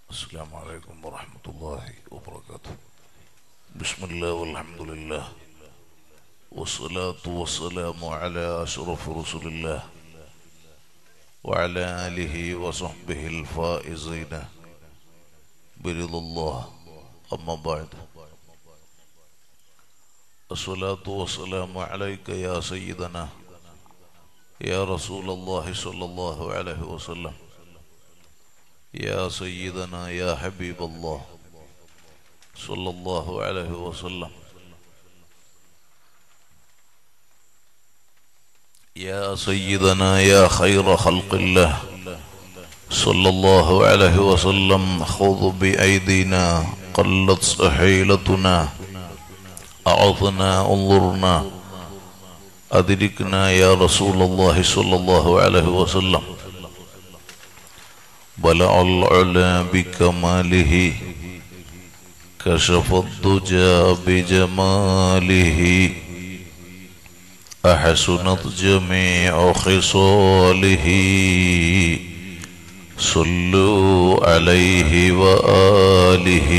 السلام عليكم ورحمة الله وبركاته بسم الله والحمد لله والصلاة والسلام على أشرف رسل الله وعلى آله وصحبه الفائزين برضا الله أما بعد الصلاة والسلام عليك يا سيدنا يا رسول الله صلى الله عليه وسلم يا سيدنا يا حبيب الله صلى الله عليه وسلم يا سيدنا يا خير خلق الله صلى الله عليه وسلم خذ بأيدينا قلت حيلتنا أعطنا انظرنا أدركنا يا رسول الله صلى الله عليه وسلم بلع العلا بكماله كشف الضجى بجماله أحسنت جميع خصاله صلوا عليه وآله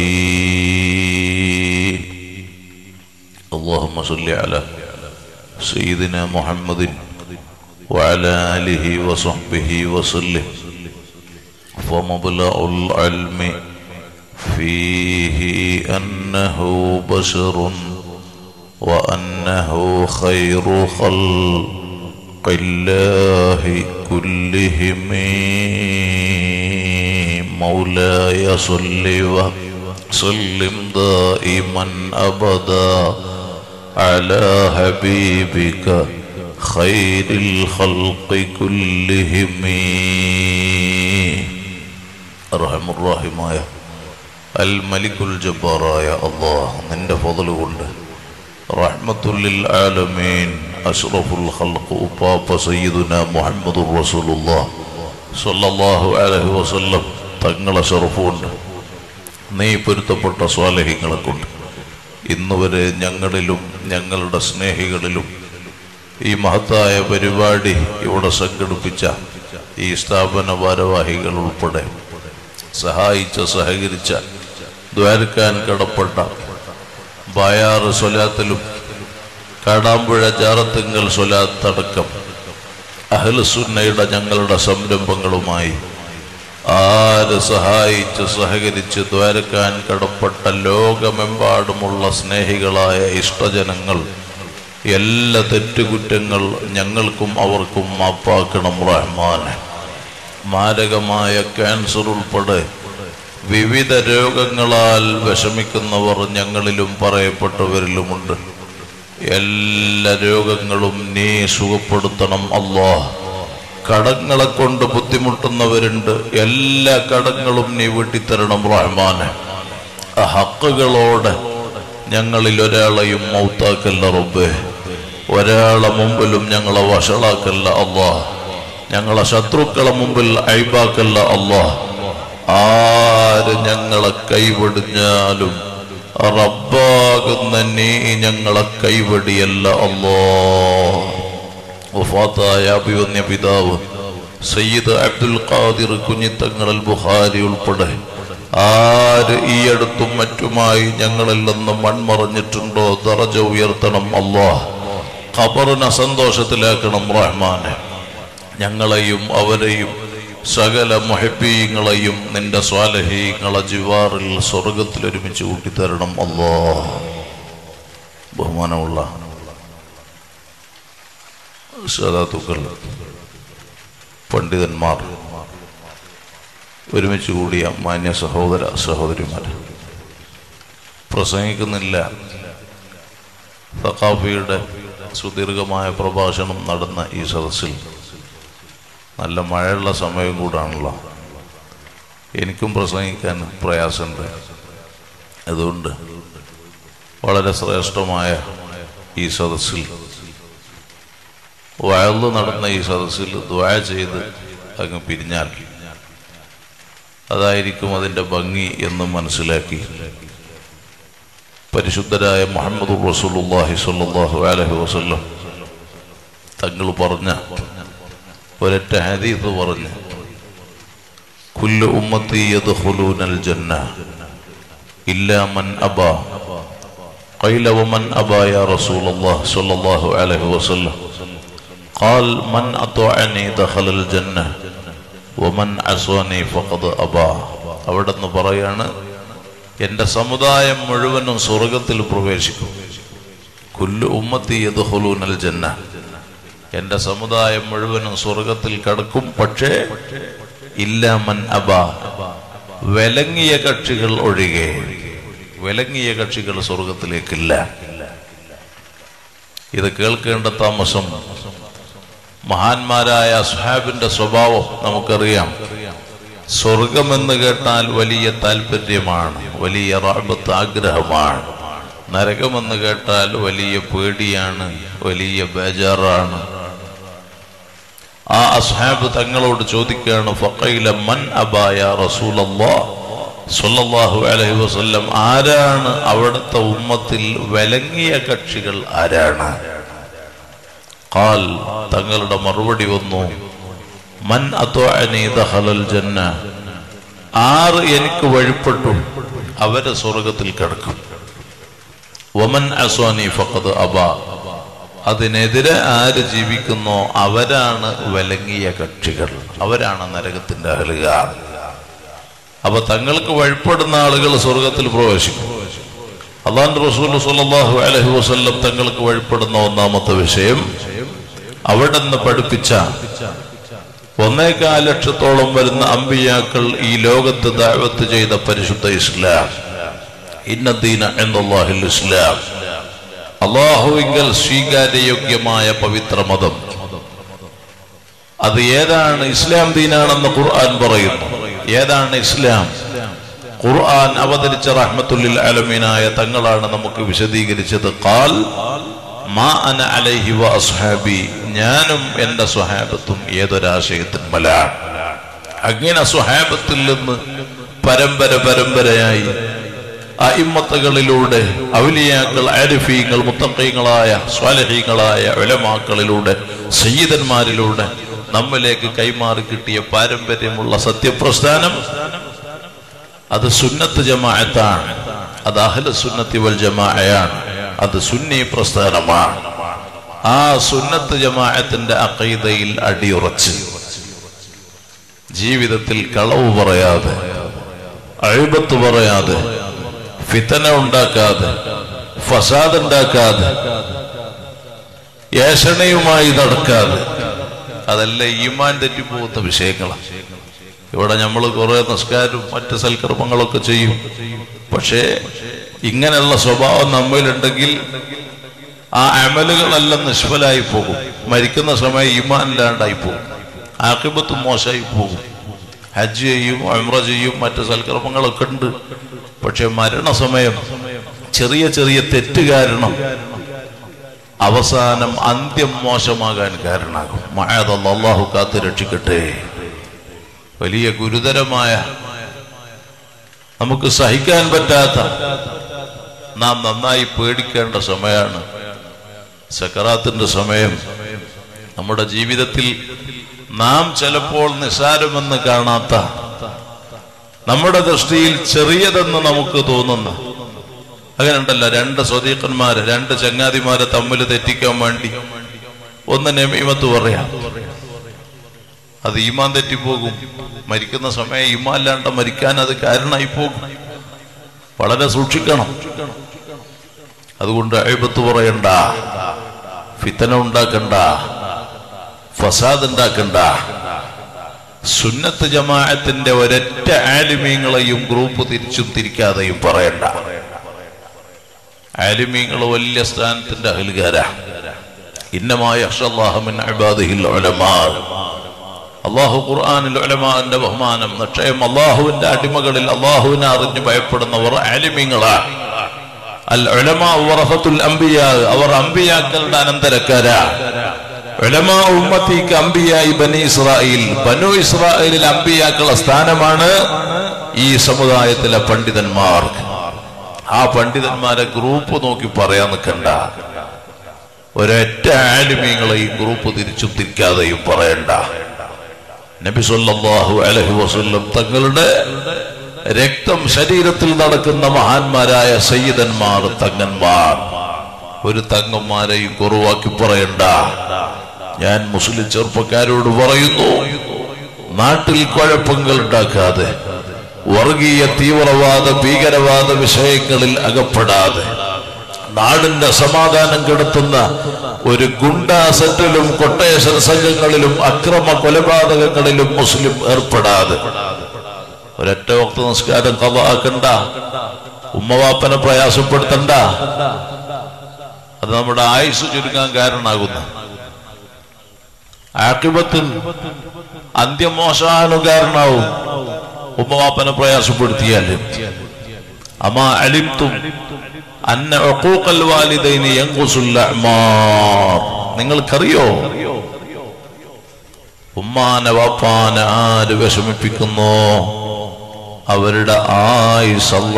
اللهم صل على سيدنا محمد وعلى آله وصحبه وسلم فمبلغ العلم فيه أنه بشر وأنه خير خلق الله كلهم مولاي صل وسلم دائما أبدا على حبيبك خير الخلق كلهم റഹമുറാഹിമായ അൽ മലിക്കുൽ ജബ്ബാറായ അള്ളാഹ് നിന്റെ ഫضല് കൊണ്ട് റഹ്മത്തുല്ലിൽ ആലമീൻ അഷ്റഫുൽ ഖൽഖ് ഉപ്പാപ്പ സയ്യിദുന മുഹമ്മദുർ റസൂലുള്ളാഹ് സ്വല്ലല്ലാഹു അലൈഹി വസല്ലം തങ്ങളെ ഷറഫുണ്ട് നീ പൊരുത്തപ്പെട്ട സ്വാലഹിങ്ങളെ കൊണ്ട് ഇന്ന് വരെ ഞങ്ങളിലും ഞങ്ങളുടെ സ്നേഹികളിലും ഈ മഹത്തായ പരിപാടി ഇവിടെ സംഘടിപ്പിച്ച ഈ സ്ഥാപന ഭാരവാഹികൾ ഉൾപ്പെടെ സഹായിച്ച സഹകരിച്ച ദ്വാരക്കാൻ കടപ്പെട്ട ബായാറ് സ്വലാത്തിലും കാടാമ്പുഴ ജാറത്തിങ്കൽ സ്വലാത്തടക്കം അഹ്ലസുന്നയുടെ ഞങ്ങളുടെ സംരംഭങ്ങളുമായി ആര് സഹായിച്ച് സഹകരിച്ച് ദ്വാരക്കാൻ കടപ്പെട്ട ലോകമെമ്പാടുമുള്ള സ്നേഹികളായ ഇഷ്ടജനങ്ങൾ എല്ലാ തെറ്റുകുറ്റങ്ങൾ ഞങ്ങൾക്കും അവർക്കും മാപ്പാക്കണം റഹ്മാനെ മാരകമായ ക്യാൻസർ ഉൾപ്പെടെ വിവിധ രോഗങ്ങളാൽ വിഷമിക്കുന്നവർ ഞങ്ങളിലും പറയപ്പെട്ടവരിലുമുണ്ട് എല്ലാ രോഗങ്ങളും നീ സുഖപ്പെടുത്തണം അല്ലാ കടങ്ങളെ കൊണ്ട് ബുദ്ധിമുട്ടുന്നവരുണ്ട് എല്ലാ കടങ്ങളും നീ വെട്ടിത്തരണം റഹ്മാനെ ആ ഹക്കുകളോടെ ഞങ്ങളിൽ ഒരാളെയും മൗത്താക്കല്ല റബ്ബേ ഒരാളെ മുമ്പിലും ഞങ്ങളെ വഷളാക്കല്ല അള്ളാഹ് ഞങ്ങളെ ശത്രുക്കളെ മുമ്പിൽ അഴിബാക്കല്ല അള്ളാ ആര് ഞങ്ങളെ കൈവടിഞ്ഞാലും റബ്ബാകുന്ന നീ ഞങ്ങളെ കൈവടിയല്ല അല്ലോ വഫാത്തായ അഭിവന്യ പിതാവ് സയ്യിദ് അബ്ദുൽ ഖാദിർ കുഞ്ഞിത്തങ്ങളിൽ ബുഹാരി ഉൾപ്പെടെ ആര് ഈ അടുത്തും മറ്റുമായി ഞങ്ങളിൽ നിന്ന് മൺമറഞ്ഞിട്ടുണ്ടോ ദറജ ഉയർത്തണം അള്ളാഹ് ഖബറിനെ സന്തോഷത്തിലാക്കണം റഹ്മാനെ ഞങ്ങളെയും അവരെയും സകല മൊഹബീങ്ങളെയും നിന്റെ സ്വാലഹീങ്ങളെ ജിവാറിൽ സ്വർഗത്തിൽ ഒരുമിച്ച് കൂട്ടിത്തരണം അല്ലോ ബഹുമാനമുള്ള സദാത്തുക്കൾ പണ്ഡിതന്മാർ ഒരുമിച്ച് കൂടിയ മാന്യ സഹോദര സഹോദരിമാർ പ്രസംഗിക്കുന്നില്ല സഖാഫിയുടെ സുദീർഘമായ പ്രഭാഷണം നടന്ന ഈ സദസ്സിൽ നല്ല മഴയുള്ള സമയം കൂടാണല്ലോ എനിക്കും പ്രസംഗിക്കാൻ പ്രയാസമുണ്ട് അതുകൊണ്ട് വളരെ ശ്രേഷ്ഠമായ ഈ സദസ്സിൽ വയല് നടന്ന ഈ സദസ്സിൽ ദ്വായ ചെയ്ത് അങ്ങ് പിരിഞ്ഞാൽ അതായിരിക്കും അതിൻ്റെ ഭംഗി എന്ന് മനസ്സിലാക്കി പരിശുദ്ധരായ മുഹമ്മദ് റസൂലുള്ളാഹി സ്വല്ലല്ലാഹു അലൈഹി വസല്ലം തങ്ങൾ പറഞ്ഞ ഒരൊറ്റ ഹദീസ് പറഞ്ഞ് كل أمتي يدخلون الجنة إلا من أبى قيل ومن أبى يا رسول الله صلى الله عليه وسلم قال من أطاعني دخل الجنة ومن عصاني فقد أبى അവിടെ നിന്ന് പറയാണ് എൻ്റെ സമുദായം മുഴുവനും സ്വർഗത്തിൽ പ്രവേശിക്കും കുല്ലു ഉമ്മത്തി യദ്ഖുലൂനൽ ജന്ന എൻ്റെ സമുദായം മുഴുവനും സ്വർഗത്തിൽ കടക്കും പക്ഷേ ഇല്ല മൻ അബ വിലങ്ങിയ കക്ഷികൾ ഒഴികെ വിലങ്ങിയ കക്ഷികൾ സ്വർഗത്തിലേക്കില്ല ഇത് കേൾക്കേണ്ട താമസം മഹാന്മാരായ സുഹാബിന്റെ സ്വഭാവം നമുക്കറിയാം സ്വർഗമെന്ന് കേട്ടാൽ വലിയ താല്പര്യമാണ് വലിയ റാബത്ത് ആഗ്രഹമാണ് നരകമെന്ന് കേട്ടാൽ വലിയ പേടിയാണ് വലിയ ബേജാറാണ് ആ അസ്ഹാബ് തങ്ങളോട് ചോദിക്കുകയാണ് ഫഖൈല മൻ അബായ റസൂലല്ലാ സല്ലല്ലാഹു അലൈഹി വസല്ലം ആരാണ് അവിടുത്തെ ഉമ്മത്തിൽ വിലങ്ങിയ കക്ഷികൾ ആരാണ് ഖാൽ തങ്ങളുടെ മറുപടി വന്നു മൻ അത്വഅനി ദഖലൽ ജന്ന ആറ് എനിക്ക് വഴിപ്പെട്ടു അവരെ സ്വർഗത്തിൽ കിടക്കും വമൻ അസ്വാനി ഫഖദ് അബ അതിനെതിരെ ആര് ജീവിക്കുന്നോ അവരാണ് വിലങ്ങിയ കക്ഷികൾ അവരാണ് നരകത്തിന്റെ അഹലുകാർ അപ്പൊ തങ്ങൾക്ക് വഴിപ്പെടുന്ന ആളുകൾ സ്വർഗത്തിൽ പ്രവേശിക്കും അള്ളാൻ റസൂൽ സല്ലല്ലാഹു അലൈഹി വസല്ലം തങ്ങൾക്ക് വഴിപ്പെടുന്ന ഒന്നാമത്തെ വിഷയം അവിടെ നിന്ന് പഠിപ്പിച്ച ഒന്നേകാൽ ലക്ഷത്തോളം വരുന്ന അമ്പിയാക്കൾ ഈ ലോകത്ത് ദാവത്ത് ചെയ്ത പരിശുദ്ധ ഇസ്ലാം ഇന്നദീന എന്നല്ലാഹിൽ ഇസ്ലാം അള്ളാഹുവിങ്കൽ സ്വീകാര്യയോഗ്യമായ പവിത്ര മതം അത് ഏതാണ് ഇസ്ലാം ദീനാണെന്ന് ഖുർആൻ പറയുന്നു ഏതാണ് ഇസ്ലാം ഖുർആൻ അവതരിച്ച റഹ്മത്തുല്ലിൽ അലമീനായ തങ്ങളാണ് നമുക്ക് വിശദീകരിച്ചത് ഖാൽ മാ അന അലൈഹി വ അസ്ഹാബി ഞാനും എൻ്റെ സ്വഹാബത്തും ഏതൊരാശയത്തിന്മലാണ് അങ്ങനെ സ്വഹാബത്തിൽ നിന്ന് പരമ്പര പരമ്പരയായി അയിമ്മത്തകളിലൂടെ ഔലിയാക്കൾ ആരിഫീങ്ങൾ മുത്തക്കീങ്ങളായ സ്വാലഹീങ്ങളായ ഉലമാക്കളിലൂടെ സയ്യിദന്മാരിലൂടെ നമ്മിലേക്ക് കൈമാറി കിട്ടിയ പാരമ്പര്യമുള്ള സത്യപ്രസ്ഥാനം അത് സുന്നത്ത് ജമാഅത്താണ് അത് അഹ്ല സുന്നത്തി വൽ ജമാഅയാണ് അത് സുന്നി പ്രസ്ഥാനമാണ് ആ സുന്നത്ത് ജമാഅത്തിന്റെ അഖീദയിൽ അടിയുറച്ച് ജീവിതത്തിൽ കളവ് പറയാതെ അഴിബത്ത് പറയാതെ ഫിത്തന ഉണ്ടാക്കാതെ ഫസാദ് ഉണ്ടാക്കാതെ ഏഷണയുമായി നടക്കാതെ അതല്ല ഈമാൻ തെറ്റിപ്പോകുന്ന വിഷയങ്ങളാണ് ഇവിടെ നമ്മൾ കുറെ നിസ്കാരവും മറ്റ് സൽക്കർമ്മങ്ങളൊക്കെ ചെയ്യും പക്ഷേ ഇങ്ങനെയുള്ള സ്വഭാവം നമ്മിലുണ്ടെങ്കിൽ ആ അമലുകളെല്ലാം നിഷ്ഫലായി പോകും മരിക്കുന്ന സമയം ഈമാൻ ഇല്ലാണ്ടായി പോകും ആക്കിബത്ത് മോശമായി പോകും ഹജ്ജ് ചെയ്യും അമ്ര ചെയ്യും മറ്റ് സൽക്കർമ്മങ്ങളൊക്കെ ഉണ്ട് പക്ഷെ മരണസമയം ചെറിയ ചെറിയ തെറ്റ് കാരണം അവസാനം അന്ത്യം മോശമാകാൻ കാരണമാകും മഴതല്ല അള്ളാഹു കാത്ത് രക്ഷിക്കട്ടെ വലിയ ഗുരുതരമായ നമുക്ക് സഹിക്കാൻ പറ്റാത്ത നാം നന്നായി പേടിക്കേണ്ട സമയമാണ് സക്കറാത്തിന്റെ സമയം നമ്മുടെ ജീവിതത്തിൽ നാം ചിലപ്പോൾ നിസാരമെന്ന് കാണാത്ത നമ്മുടെ ദൃഷ്ടിയിൽ ചെറിയതെന്ന് നമുക്ക് തോന്നുന്ന അങ്ങനെ ഉണ്ടല്ലോ രണ്ട് സ്വദീഖന്മാര് രണ്ട് ചങ്ങാതിമാരെ തമ്മിൽ തെറ്റിക്കാൻ വേണ്ടി ഒന്ന് നമീമത്ത് പറയാം അത് ഈമാൻ തെറ്റിപ്പോകും മരിക്കുന്ന സമയം ഈമാൻ അല്ലാണ്ട് മരിക്കാൻ അത് കാരണമായി പോകും വളരെ സൂക്ഷിക്കണം അതുകൊണ്ട് അഴിബത്ത് പറയണ്ട ഫിത്തന ഉണ്ടാക്കണ്ട ഫസാദ് ഉണ്ടാക്കണ്ട സുന്നത്ത് ജമാഅത്തിന്റെ ഒരൊറ്റ ആലിമീങ്ങളെയും ഗ്രൂപ്പ് തിരിച്ചും തിരിക്കാതെയും പറയണ്ട ആലിമീങ്ങൾ വലിയ സ്ഥാനത്തിന്റെ അഹൽകാരാ ഇന്നമായ അള്ളാഹു ഖുർആാനിൽ ഉലമാന്റെ ബഹുമാനം നിക്ഷയം അള്ളാഹുവിന്റെ അടിമകളിൽ അള്ളാഹുവിനെ അറിഞ്ഞ് ഭയപ്പെടുന്നവർ ആലിമീങ്ങളാണ് അൽ ഉലമാ വറഹത്തുൽ അംബിയാ അവർ അംബിയാക്കളുടെ അനന്തരക്കാരാ ഉലമാ ഉമ്മത്തിക്ക് അംബിയായി ബനി ഇസ്രായേൽ ബനു ഇസ്രായേലിൽ അംബിയാക്കളുടെ സ്ഥാനമാണ് ഈ സമുദായത്തിലെ പണ്ഡിതന്മാർ ആ പണ്ഡിതന്മാരെ ഗ്രൂപ്പ് നോക്കി പറയാൻ നിൽക്കണ്ട ഒരൊറ്റ ആലിമീങ്ങളെ ഈ ഗ്രൂപ്പ് തിരിച്ചും തിരിക്കാതെയും പറയണ്ട നബി സല്ലല്ലാഹു അലൈഹി വസല്ലം തങ്ങളുടെ രക്തം ശരീരത്തിൽ നടക്കുന്ന മഹാന്മാരായ സയ്യിദന്മാർ തങ്ങന്മാർ ഒരു തങ്ങന്മാരെയും കുറവാക്കി പറയണ്ട ഞാൻ മുസ്ലിം ചെറുപ്പക്കാരോട് പറയുന്നു നാട്ടിൽ കുഴപ്പങ്ങൾ ഉണ്ടാക്കാതെ വർഗീയ തീവ്രവാദ ഭീകരവാദ വിഷയങ്ങളിൽ അകപ്പെടാതെ നാടിന്റെ സമാധാനം കെടുത്തുന്ന ഒരു ഗുണ്ടാ സെറ്റിലും കൊട്ടേഷൻ സംഘങ്ങളിലും അക്രമ കൊലപാതകങ്ങളിലും മുസ്ലിം ഏർപ്പെടാതെ ഒരൊറ്റ വക്ത നിസ്കാരം കഥാക്കണ്ട ഉമ്മവാപ്പനെ പ്രയാസപ്പെടുത്തണ്ട അത് നമ്മുടെ ആയുസ് ചുരുങ്ങാൻ കാരണമാകുന്നു ആക്കിബത്തിൽ അന്ത്യം മോശമാകാനും കാരണമാവും ഉമ്മവാപ്പനെ പ്രയാസപ്പെടുത്തിയാല് അമാ അലിംതും അന്ന ഉഖൂഖൽ വാലിദൈനി യൻഖുസുൽ അഅ്മാർ നിങ്ങൾക്കറിയോ ഉമ്മാനെ വാപ്പാനെ ആര് വിഷമിപ്പിക്കുന്നു അവരുടെ ആയുസ് അല്ല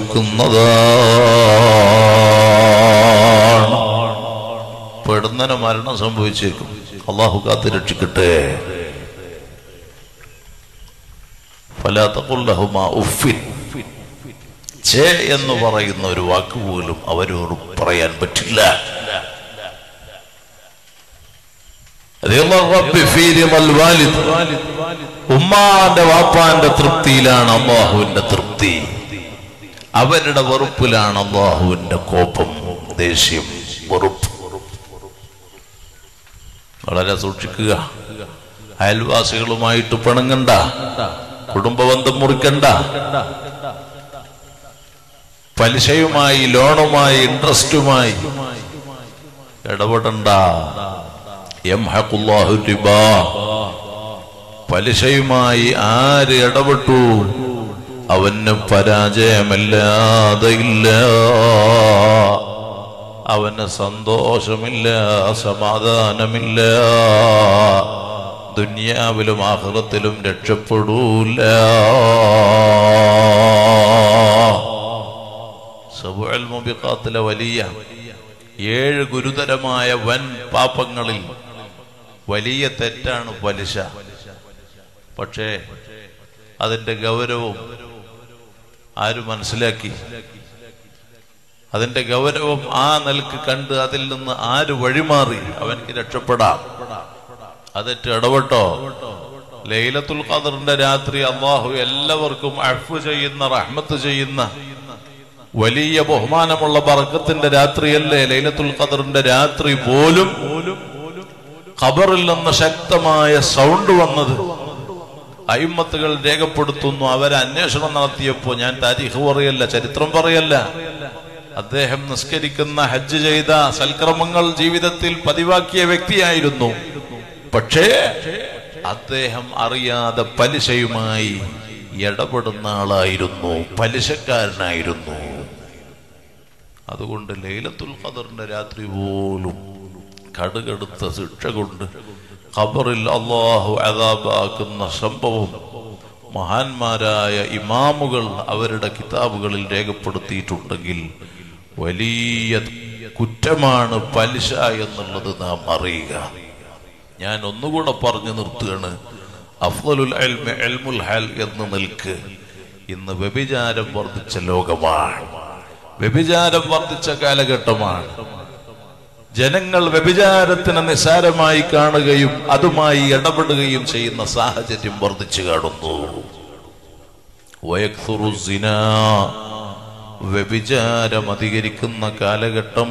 ചുരുക്കുന്നതാണ് പെടുന്നതിന് മരണം സംഭവിച്ചേക്കും അള്ളാഹു കാത്ത് രക്ഷിക്കട്ടെ ഫലാത്തക്കുല്ലഹുമാ ഉഫിൻ ചേ എന്ന് പറയുന്ന ഒരു വാക്ക് പോലും അവരോട് പറയാൻ പറ്റില്ല റബ്ബി ഫീ റിമൽ വാലിദ്. ഉമ്മാന്റെ വാപ്പാന്റെ തൃപ്തിയിലാണ് അള്ളാഹുവിന്റെ തൃപ്തി അവരുടെ വെറുപ്പിലാണ് അള്ളാഹുവിന്റെ കോപം ദേഷ്യം വെറുപ്പ് വളരെ സൂക്ഷിക്കുക അയൽവാസികളുമായിട്ട് പിണങ്ങണ്ട കുടുംബബന്ധം മുറിക്കണ്ട പലിശയുമായി ലോണുമായി ഇൻട്രസ്റ്റുമായി ഇടപെടണ്ട യംഹഖുല്ലാഹു റിബാ പലിശയുമായി ആര് ഇടപെട്ടു അവന് പരാജയമല്ലാതെ ഇല്ല അവന് സന്തോഷമില്ല സമാധാനമില്ല ദുനിയാവിലും ആഹ്റത്തിലും രക്ഷപ്പെടൂല സബുഅൽ മുബിഖാത്തിലെ വലിയ ഏഴ് ഗുരുതരമായ വൻ പാപങ്ങളിൽ വലിയ തെറ്റാണ് പലിശ പക്ഷേ അതിന്റെ ഗൗരവം ആര് മനസ്സിലാക്കി അതിന്റെ ഗൗരവം ആ നിലക്ക് കണ്ട് അതിൽ നിന്ന് ആര് വഴിമാറി അവൻക്ക് രക്ഷപ്പെടാം അതിട്ട് ഇടപെട്ടോ ലൈലത്തുൽ ഖദറിന്റെ രാത്രി അള്ളാഹു എല്ലാവർക്കും അഫു ചെയ്യുന്ന റഹ്മത്ത് ചെയ്യുന്ന വലിയ ബഹുമാനമുള്ള ബർക്കത്തിന്റെ രാത്രിയല്ലേ ലൈലത്തുൽ ഖദറിന്റെ രാത്രി പോലും ഖബറിൽ നിന്ന് ശക്തമായ സൗണ്ട് വന്നത് അയിമത്തുകൾ രേഖപ്പെടുത്തുന്നു അവരെ അന്വേഷണം നടത്തിയപ്പോ ഞാൻ താരീഖ് പറയല്ല ചരിത്രം പറയല്ല അദ്ദേഹം നിസ്കരിക്കുന്ന ഹജ്ജ് ചെയ്ത സൽക്രമങ്ങൾ ജീവിതത്തിൽ പതിവാക്കിയ വ്യക്തിയായിരുന്നു പക്ഷേ അദ്ദേഹം അറിയാതെ പലിശയുമായി ഇടപെടുന്ന ആളായിരുന്നു പലിശക്കാരനായിരുന്നു അതുകൊണ്ട് ലൈലത്തുൽ ഖദറിന്റെ രാത്രി പോലും കടുകടുത്ത ശിക്ഷ കൊണ്ട് ഖബറിൽ അള്ളാഹു അതാബാക്കുന്ന സംഭവം മഹാന്മാരായ ഇമാമുകൾ അവരുടെ കിതാബുകളിൽ രേഖപ്പെടുത്തിയിട്ടുണ്ടെങ്കിൽ വലിയ കുറ്റമാണ് പലിശ എന്നുള്ളത് നാം അറിയുക ഞാൻ ഒന്നുകൂടെ പറഞ്ഞു നിർത്തുകയാണ് അഫ്ദലുൽ അൽമ എൽമുൽ ഹൽ എന്ന് നിൽക്ക് ഇന്ന് വ്യഭിചാരം വർദ്ധിച്ച ലോകമാണ് വ്യഭിചാരം വർദ്ധിച്ച കാലഘട്ടമാണ് ജനങ്ങൾ വ്യഭിചാരത്തിന് നിസാരമായി കാണുകയും അതുമായി ഇടപെടുകയും ചെയ്യുന്ന സാഹചര്യം വർദ്ധിച്ചു കാണുന്നു വയക്സുറു സിനാ വ്യഭിചാരം അധികരിക്കുന്ന കാലഘട്ടം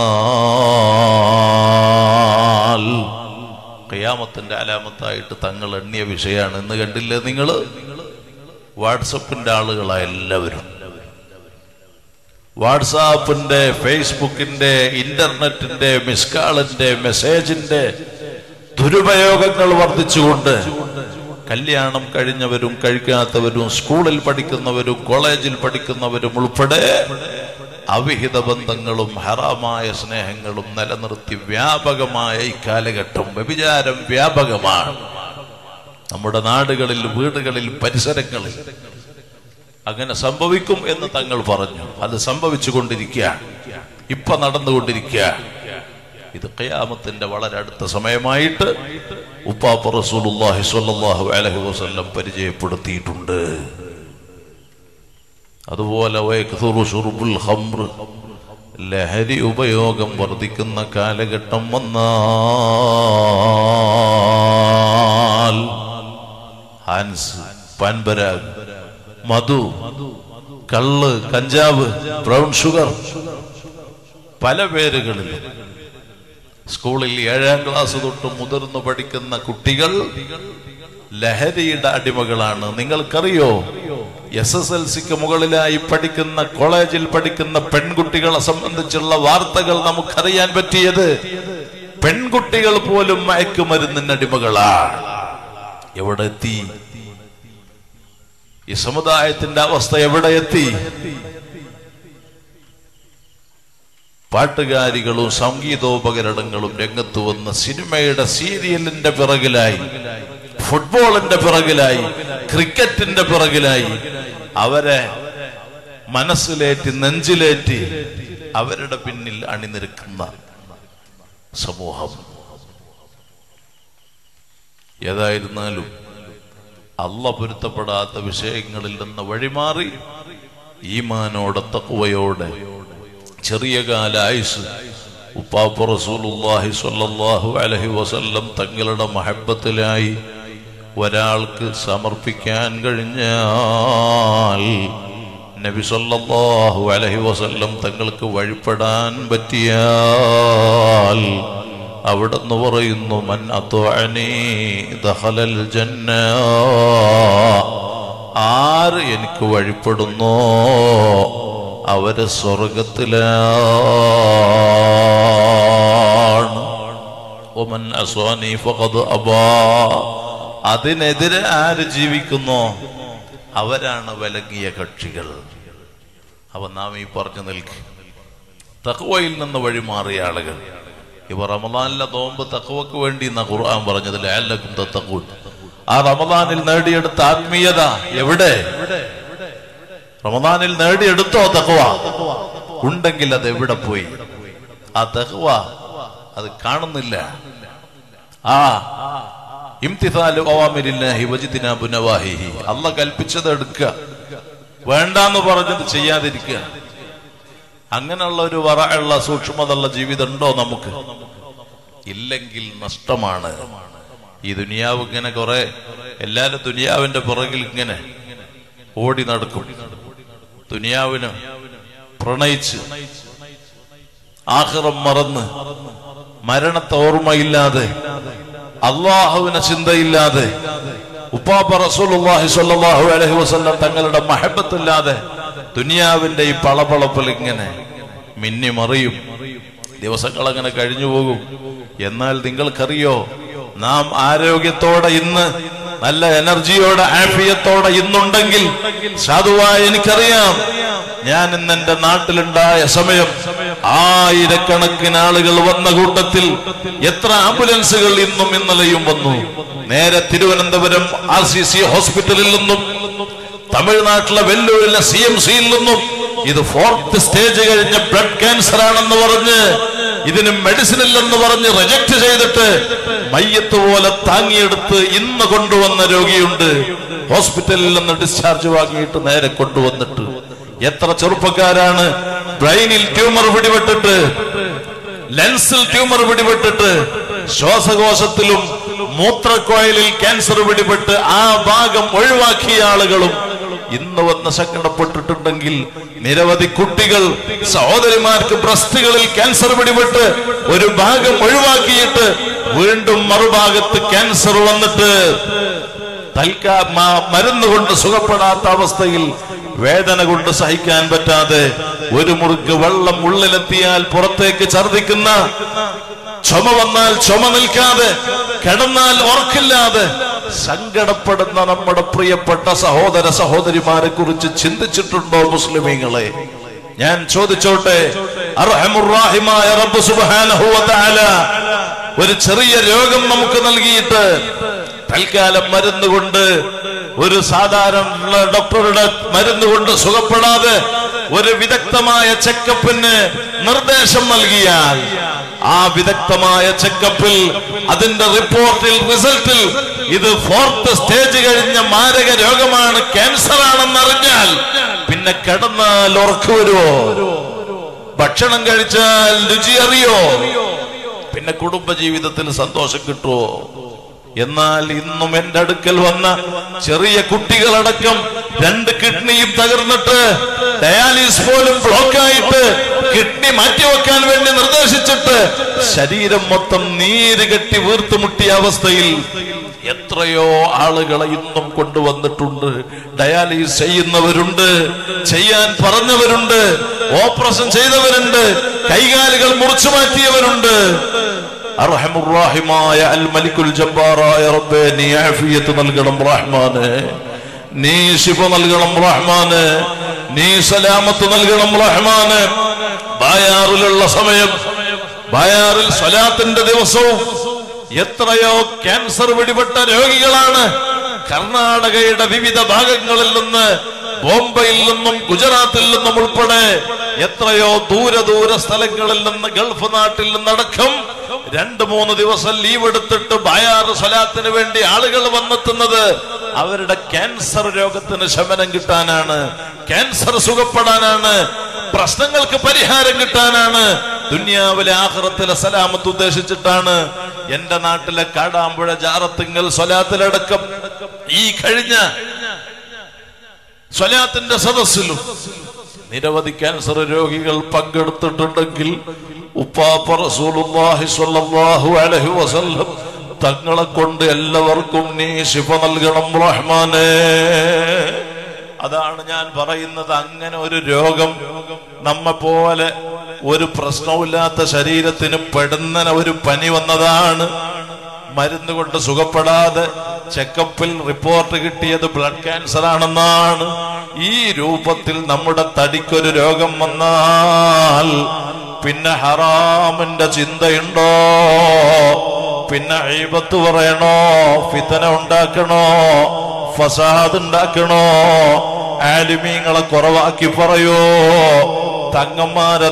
വന്നാൽ കയാമത്തിന്റെ അലാമത്തായിട്ട് തങ്ങൾ എണ്ണിയ വിഷയമാണ് എന്ന് കണ്ടില്ലേ നിങ്ങള് വാട്സപ്പിന്റെ ആളുകളാ എല്ലാവരും വാട്സാപ്പിന്റെ ഫേസ്ബുക്കിന്റെ ഇന്റർനെറ്റിന്റെ മിസ്കാളിന്റെ മെസ്സേജിന്റെ ദുരുപയോഗങ്ങൾ വർദ്ധിച്ചുകൊണ്ട് കല്യാണം കഴിഞ്ഞവരും കഴിക്കാത്തവരും സ്കൂളിൽ പഠിക്കുന്നവരും കോളേജിൽ പഠിക്കുന്നവരും ഉൾപ്പെടെ അവിഹിത ബന്ധങ്ങളും ഹറാമായ സ്നേഹങ്ങളും നിലനിർത്തി വ്യാപകമായ ഈ കാലഘട്ടം വ്യഭിചാരം വ്യാപകമാണ് നമ്മുടെ നാടുകളിൽ വീടുകളിൽ പരിസരങ്ങളിൽ അങ്ങനെ സംഭവിക്കും എന്ന് തങ്ങൾ പറഞ്ഞു അത് സംഭവിച്ചു കൊണ്ടിരിക്കുകയാണ് ഇപ്പൊ നടന്നുകൊണ്ടിരിക്കുകയാണ് ഇത് ഖിയാമത്തിന്റെ വളരെ അടുത്ത സമയമായിട്ട് ഉപ്പാപ്പ റസൂലുള്ളാഹി സ്വല്ലല്ലാഹു അലൈഹി വസല്ലം പരിചയപ്പെടുത്തിയിട്ടുണ്ട് അതുപോലെ വയക്സുറു ശുർബുൽ ഖംർ ലഹരി ഉപയോഗം വർദ്ധിക്കുന്ന കാലഘട്ടം വന്നാൽ ഹാൻസ് പാൻപരാഗ് മധു കള്ള് കഞ്ചാവ് ബ്രൗൺ ഷുഗർ പല പേരുകളിൽ സ്കൂളിൽ ഏഴാം ക്ലാസ് തൊട്ട് മുതിർന്നു പഠിക്കുന്ന കുട്ടികൾ ലഹരിയുടെ അടിമകളാണ് നിങ്ങൾക്കറിയോ എസ് എസ് എൽ സിക്ക് മുകളിലായി പഠിക്കുന്ന കോളേജിൽ പഠിക്കുന്ന പെൺകുട്ടികളെ സംബന്ധിച്ചുള്ള വാർത്തകൾ നമുക്കറിയാൻ പറ്റിയത് പെൺകുട്ടികൾ പോലും മയക്കുമരുന്നിന് അടിമകളാണ് എവിടെ എത്തി ഈ സമുദായത്തിന്റെ അവസ്ഥ എവിടെ എത്തി പാട്ടുകാരികളും സംഗീതോപകരണങ്ങളും രംഗത്ത് വന്ന് സിനിമയുടെ സീരിയലിന്റെ പിറകിലായി ഫുട്ബോളിന്റെ പിറകിലായി ക്രിക്കറ്റിന്റെ പിറകിലായി അവരെ മനസ്സിലേറ്റി നെഞ്ചിലേറ്റി അവരുടെ പിന്നിൽ അണിനിരക്കുന്ന സമൂഹം ഏതായിരുന്നാലും അല്ല പൊരുത്തപ്പെടാത്ത വിഷയങ്ങളിൽ നിന്ന് വഴിമാറി ഈമാനോടെ തക്കുവയോടെ ചെറിയ കാല ആയുസ് ഉപ്പാപ്പ റസൂലുള്ളാഹി സ്വല്ലല്ലാഹു അലൈഹി വസല്ലം തങ്ങളുടെ മഹബത്തിലായി ഒരാൾക്ക് സമർപ്പിക്കാൻ കഴിഞ്ഞാൽ നബി സല്ലല്ലാഹു അലൈഹി വസല്ലം തങ്ങൾക്ക് വഴിപ്പെടാൻ പറ്റിയാൽ അവിടെന്ന് പറയുന്നു മൻ അത്വഅനി ദഖലൽ ജന്ന ആര് എനിക്ക് വഴിപ്പെടുന്നോ അവര് സ്വർഗത്തിലാണ് ഒമൻ അസ്വാനി ഫഖദ് അബാ അതിനെതിരെ ആര് ജീവിക്കുന്നോ അവരാണ് വിലങ്ങിയ കക്ഷികൾ അവ നാം ഈ പറഞ്ഞു നിൽക്ക് തഖ്വയിൽ നിന്ന് വഴിമാറിയ ആളുകൾ ഇവ റമദാനിലെ നോമ്പ് തഖ്വക്ക് വേണ്ടി എന്ന ഖുർആൻ പറഞ്ഞത് ലാലക്കും തത്തക്കൂൻ ആ റമദാനിൽ നേടിയെടുത്ത ആത്മീയത എവിടെ റമദാനിൽ നേടിയെടുത്തോ തഖ്വ ഉണ്ടെങ്കിൽ അത് എവിടെ പോയി ആ തഖ്വ അത് കാണുന്നില്ല ആ ഇംതിസാലു അവാമിരില്ലാഹി വജിതിനാബു നവാഹിഹി അല്ല കൽപ്പിച്ചത് എടുക്കുക വേണ്ടാന്ന് പറഞ്ഞത് ചെയ്യാതിരിക്കുക അങ്ങനെയുള്ള ഒരു വറയുള്ള സൂക്ഷ്മതയുള്ള ജീവിതം ഉണ്ടോ നമുക്ക് ഇല്ലെങ്കിൽ നഷ്ടമാണ് ഈ ദുനിയാവ് ഇങ്ങനെ കുറെ എല്ലാരും ദുനിയാവിന്റെ പുറകിൽ ഇങ്ങനെ ഓടി നടക്കും ദുനിയാവിന് പ്രണയിച്ച് ആഹ്റം മറന്ന് മരണത്തെ ഓർമ്മയില്ലാതെ അള്ളാഹുവിനെ ചിന്തയില്ലാതെ ഉപ്പാപ്പ റസൂലുള്ളാഹി സ്വല്ലല്ലാഹു അലൈഹി വസല്ലം തങ്ങളുടെ മഹബത്തില്ലാതെ ദുനിയാവിന്റെ ഈ പളപളപ്പിൽ ഇങ്ങനെ മിന്നി മറിയും ദിവസങ്ങൾ അങ്ങനെ കഴിഞ്ഞു പോകും എന്നാൽ നിങ്ങൾക്കറിയോ നാം ആരോഗ്യത്തോടെ ഇന്ന് നല്ല എനർജിയോടെ ആഫിയത്തോടെ ഇന്നുണ്ടെങ്കിൽ സാധുവായ എനിക്കറിയാം ഞാൻ ഇന്ന് എന്റെ നാട്ടിലുണ്ടായ സമയം ആയിരക്കണക്കിന് ആളുകൾ വന്ന കൂട്ടത്തിൽ എത്ര ആംബുലൻസുകൾ ഇന്നും ഇന്നലെയും വന്നു നേരെ തിരുവനന്തപുരം ആർ സി സി ഹോസ്പിറ്റലിൽ നിന്നും തമിഴ്നാട്ടിലെ വെല്ലൂരിലെ സി എം സിയിൽ നിന്നും ഇത് ഫോർത്ത് സ്റ്റേജ് കഴിഞ്ഞ ബ്ലഡ് ക്യാൻസർ ആണെന്ന് പറഞ്ഞ് ഇതിന് മെഡിസിൻ ഇല്ലെന്ന് പറഞ്ഞ് റിജക്ട് ചെയ്തിട്ട് മയ്യത്ത് പോലെ താങ്ങിയെടുത്ത് ഇന്ന് കൊണ്ടുവന്ന രോഗിയുണ്ട് ഹോസ്പിറ്റലിൽ നിന്ന് ഡിസ്ചാർജ് വാങ്ങിയിട്ട് നേരെ കൊണ്ടുവന്നിട്ട് എത്ര ചെറുപ്പക്കാരാണ് ബ്രെയിനിൽ ട്യൂമർ പിടിപെട്ടിട്ട് ലെൻസിൽ ട്യൂമർ പിടിപെട്ടിട്ട് ശ്വാസകോശത്തിലും മൂത്രക്കോയലിൽ ക്യാൻസർ പിടിപെട്ട് ആ ഭാഗം ഒഴിവാക്കിയ ആളുകളും ഇന്ന് വന്ന് സങ്കടപ്പെട്ടിട്ടുണ്ടെങ്കിൽ നിരവധി കുട്ടികൾ സഹോദരിമാർക്ക് ബ്രസ്റ്റുകളിൽ ക്യാൻസർ പിടിപെട്ട് ഒരു ഭാഗം ഒഴിവാക്കിയിട്ട് വീണ്ടും മറുഭാഗത്ത് ക്യാൻസർ വന്നിട്ട് തൽക്കാ മ- മരുന്ന് കൊണ്ട് സുഖപ്പെടാത്ത അവസ്ഥയിൽ വേദന കൊണ്ട് സഹിക്കാൻ പറ്റാതെ ഒരു മുറുക്ക് വെള്ളം ഉള്ളിലെത്തിയാൽ പുറത്തേക്ക് ഛർദിക്കുന്ന ചുമ വന്നാൽ ചുമ നിൽക്കാതെ കിടന്നാൽ ഓർക്കില്ലാതെ സങ്കടപ്പെടുന്ന നമ്മുടെ പ്രിയപ്പെട്ട സഹോദര സഹോദരിമാരെ കുറിച്ച് ചിന്തിച്ചിട്ടുണ്ടോ മുസ്ലിമീങ്ങളെ ഞാൻ ചോദിച്ചോട്ടെ അർഹമുറാഹിമായ റബ്ബ് സുബ്ഹാനഹു വ തആല ഒരു ചെറിയ രോഗം നമുക്ക് നൽകിയിട്ട് തൽക്കാലം മരുന്ന് കൊണ്ട് ഒരു സാധാരണ ഡോക്ടറുടെ മരുന്ന് കൊണ്ട് സുഖപ്പെടാതെ ഒരു വിദഗ്ധമായ ചെക്കപ്പിന് നിർദ്ദേശം നൽകിയാൽ ആ വിദഗ്ധമായ ചെക്കപ്പിൽ അതിന്റെ റിപ്പോർട്ടിൽ റിസൾട്ടിൽ ഇത് ഫോർത്ത് സ്റ്റേജ് കഴിഞ്ഞ മാരക രോഗമാണ് ക്യാൻസർ ആണെന്ന് അറിഞ്ഞാൽ പിന്നെ കിടന്നാൽ ഉറക്കു വരുമോ ഭക്ഷണം കഴിച്ചാൽ രുചി അറിയോ പിന്നെ കുടുംബ ജീവിതത്തിൽ സന്തോഷം കിട്ടുമോ എന്നാൽ ഇന്നും എന്റെ അടുക്കൽ വന്ന ചെറിയ കുട്ടികളടക്കം രണ്ട് കിഡ്നിയും തകർന്നിട്ട് ഡയാലിസ് പോലും ബ്ലോക്കായിട്ട് കിഡ്നി മാറ്റിവെക്കാൻ വേണ്ടി നിർദ്ദേശിച്ചിട്ട് ശരീരം മൊത്തം നീര് കെട്ടി വീർത്തുമുട്ടിയ അവസ്ഥയിൽ എത്രയോ ആളുകളെ ഇന്നും കൊണ്ടുവന്നിട്ടുണ്ട് ഡയാലിസ് ചെയ്യുന്നവരുണ്ട് ചെയ്യാൻ പറഞ്ഞവരുണ്ട് ഓപ്പറേഷൻ ചെയ്തവരുണ്ട് കൈകാലുകൾ മുറിച്ചു മാറ്റിയവരുണ്ട് അർഹമുറാഹിമായ അൽ മലിക്കുൽ ജബ്ബാറായ റബ്ബേ നീ ആഫിയത്ത് നൽകണം റഹ്മാന് നീ ശിഫ നൽകണം റഹ്മാന് നീ സലാമത്ത് നൽകണം റഹ്മാന് ബായാറിലുള്ള സമയം ബായാറിൽ സ്വലാത്തിന്റെ ദിവസവും എത്രയോ ക്യാൻസർ പിടിപെട്ട രോഗികളാണ് കർണാടകയുടെ വിവിധ ഭാഗങ്ങളിൽ നിന്ന് ബോംബെയിൽ നിന്നും ഗുജറാത്തിൽ നിന്നും ഉൾപ്പെടെ എത്രയോ ദൂര ദൂര സ്ഥലങ്ങളിൽ നിന്ന് ഗൾഫ് നാട്ടിൽ നിന്നടക്കം രണ്ട് മൂന്ന് ദിവസം ലീവ് എടുത്തിട്ട് ബയാറ് സ്വലാത്തിന് വേണ്ടി ആളുകൾ വന്നെത്തുന്നത് അവരുടെ ക്യാൻസർ രോഗത്തിന് ശമനം കിട്ടാനാണ് ക്യാൻസർ സുഖപ്പെടാനാണ് പ്രശ്നങ്ങൾക്ക് പരിഹാരം കിട്ടാനാണ് ദുനിയാവിലെ ആഹ്റത്തിലെ സലാമത്ത് ഉദ്ദേശിച്ചിട്ടാണ് എന്റെ നാട്ടിലെ കാടാമ്പുഴ ജാറത്തിങ്കൽ സ്വലാത്തിലടക്കം ഈ കഴിഞ്ഞ സ്വലാത്തിന്റെ സദസ്സിലും നിരവധി ക്യാൻസർ രോഗികൾ പങ്കെടുത്തിട്ടുണ്ടെങ്കിൽ ഉപ്പാപ്പ റസൂലുള്ളാഹി സ്വല്ലല്ലാഹു അലൈഹി വസല്ലം തങ്ങളെ കൊണ്ട് എല്ലാവർക്കും നീ ശിഫ നൽകണം റഹ്മാനേ അതാണ് ഞാൻ പറയുന്നത് അങ്ങനെ ഒരു രോഗം നമ്മെ പോലെ ഒരു പ്രശ്നവുമില്ലാത്ത ശരീരത്തിന് പെടുന്ന ഒരു പനി വന്നതാണ് മരുന്ന് കൊണ്ട് സുഖപ്പെടാതെ ചെക്കപ്പിൽ റിപ്പോർട്ട് കിട്ടിയത് ബ്ലഡ് ക്യാൻസർ ആണെന്നാണ് ഈ രൂപത്തിൽ നമ്മുടെ തടിക്കൊരു രോഗം വന്നാൽ പിന്നെ ഹറാമിന്റെ ചിന്തയുണ്ടോ പിന്നെ അഴിബത്ത് പറയണോ ഫിതന ഉണ്ടാക്കണോ ഫസാദ് ഉണ്ടാക്കണോ ആലിമീങ്ങളെ കുറവാക്കി പറയോ തങ്ങന്മാരെ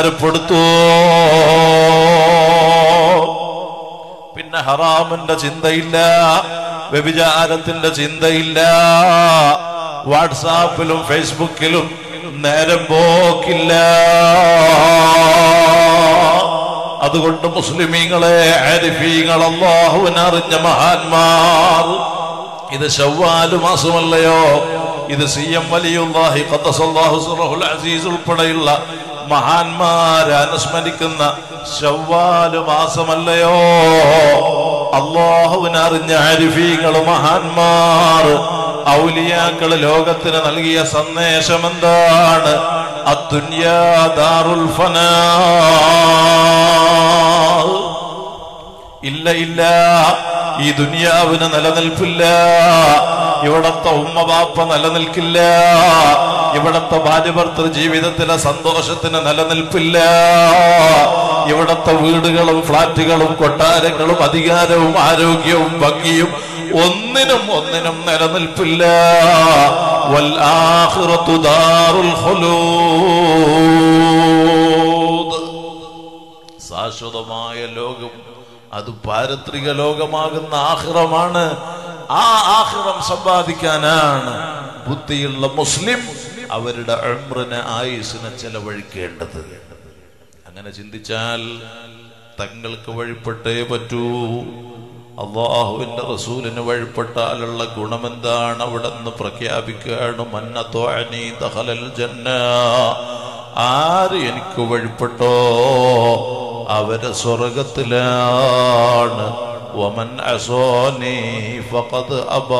നിസാരപ്പെടുത്തുവോ പിന്നെ ഹറാമിന്റെ ചിന്തയില്ല വ്യഭിചാരത്തിന്റെ ചിന്തയില്ല വാട്സാപ്പിലും ഫേസ്ബുക്കിലും നേരം പോക്കില്ല അതുകൊണ്ട് മുസ്ലിമീങ്ങളെ ആരിഫീങ്ങൾ അള്ളാഹുവിനറിഞ്ഞ മഹാന്മാർ ഇത് ശവ്വാല് മാസമല്ലയോ ഇത് സി എം വലിയുല്ലാഹി ഖദ്ദസല്ലാഹു സിറഹുൽ അസീസ് ഉൾപ്പെടെയുള്ള മഹാന്മാരെ അനുസ്മരിക്കുന്ന ശവ്വാല് മാസമല്ലയോ അള്ളാഹുവിനെ അറിഞ്ഞ അരിഫീങ്ങൾ മഹാന്മാർ ഔലിയാക്കള് ലോകത്തിന് നൽകിയ സന്ദേശം എന്താണ് അദ്ദുന്യാ ദാറുൽ ഫനാ ഇല്ല ഇല്ല ഈ ദുനിയാവിന് നിലനിൽപ്പില്ല ഇവിടത്തെ ഉമ്മ ബാപ്പ നിലനിൽക്കില്ല ഇവിടത്തെ ഭാര്യഭർത്തൃ ജീവിതത്തിലെ സന്തോഷത്തിന് നിലനിൽപ്പില്ല ഇവിടത്തെ വീടുകളും ഫ്ലാറ്റുകളും കൊട്ടാരങ്ങളും അധികാരവും ആരോഗ്യവും ഭംഗിയും ഒന്നിനും ഒന്നിനും നിലനിൽപ്പില്ല വൽ ആഖിറത്തു ദാറുൽ ഖുലൂദ് ശാശ്വതമായ ലോകം അത് പാരത്രിക ലോകമാകുന്ന ആഹ്റമാണ് ആ ആഹ്റം സമ്പാദിക്കാനാണ് ബുദ്ധിയുള്ള മുസ്ലിം അവരുടെ അമ്രന് ആയുസിനെ ചെലവഴിക്കേണ്ടത് അങ്ങനെ ചിന്തിച്ചാൽ തങ്ങൾക്ക് വഴിപ്പെട്ടേ പറ്റൂ അള്ളാഹുവിന്റെ റസൂലിന് വഴിപ്പെട്ടാലുള്ള ഗുണമെന്താണ് അവിടെ നിന്ന് പ്രഖ്യാപിക്കുകയാണ് മന്നത്തോഅനി ദഖലൽ ജന്ന ആര് എനിക്ക് വഴിപ്പെട്ടോ അവര് സ്വർഗത്തിലാണ് വമൻ അസോനി ഫഖദ് അബാ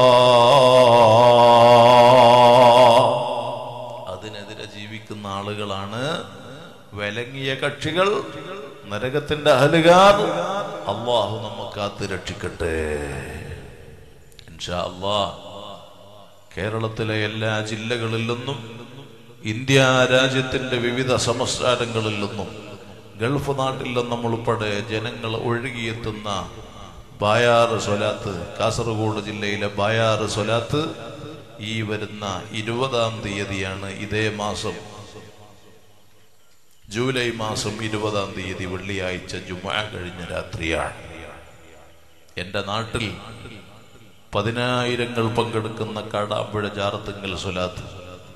അതിനെതിരെ ജീവിക്കുന്ന ആളുകളാണ് വിലങ്ങിയ കക്ഷികൾ നരകത്തിന്റെ അഹലുകാർ അള്ളാഹു നമ്മെ കാത്ത് രക്ഷിക്കട്ടെ ഇൻഷാ അള്ളാഹ് കേരളത്തിലെ എല്ലാ ജില്ലകളിൽ നിന്നും ഇന്ത്യ രാജ്യത്തിന്റെ വിവിധ സംസ്ഥാനങ്ങളിൽ നിന്നും ഗൾഫ് നാട്ടിൽ നിന്നും ഉൾപ്പെടെ ജനങ്ങൾ ഒഴുകിയെത്തുന്ന ബായാറ് സ്വലാത്ത് കാസർഗോഡ് ജില്ലയിലെ ബായാറ് സ്വലാത്ത് ഈ വരുന്ന ഇരുപതാം തീയതിയാണ് ഇതേ മാസം ജൂലൈ മാസം ഇരുപതാം തീയതി വെള്ളിയാഴ്ച ജുമാ കഴിഞ്ഞ രാത്രിയാണ് എൻ്റെ നാട്ടിൽ പതിനായിരങ്ങൾ പങ്കെടുക്കുന്ന കാടാമ്പുഴ ജാറത്തുങ്കൽ സ്വലാത്ത്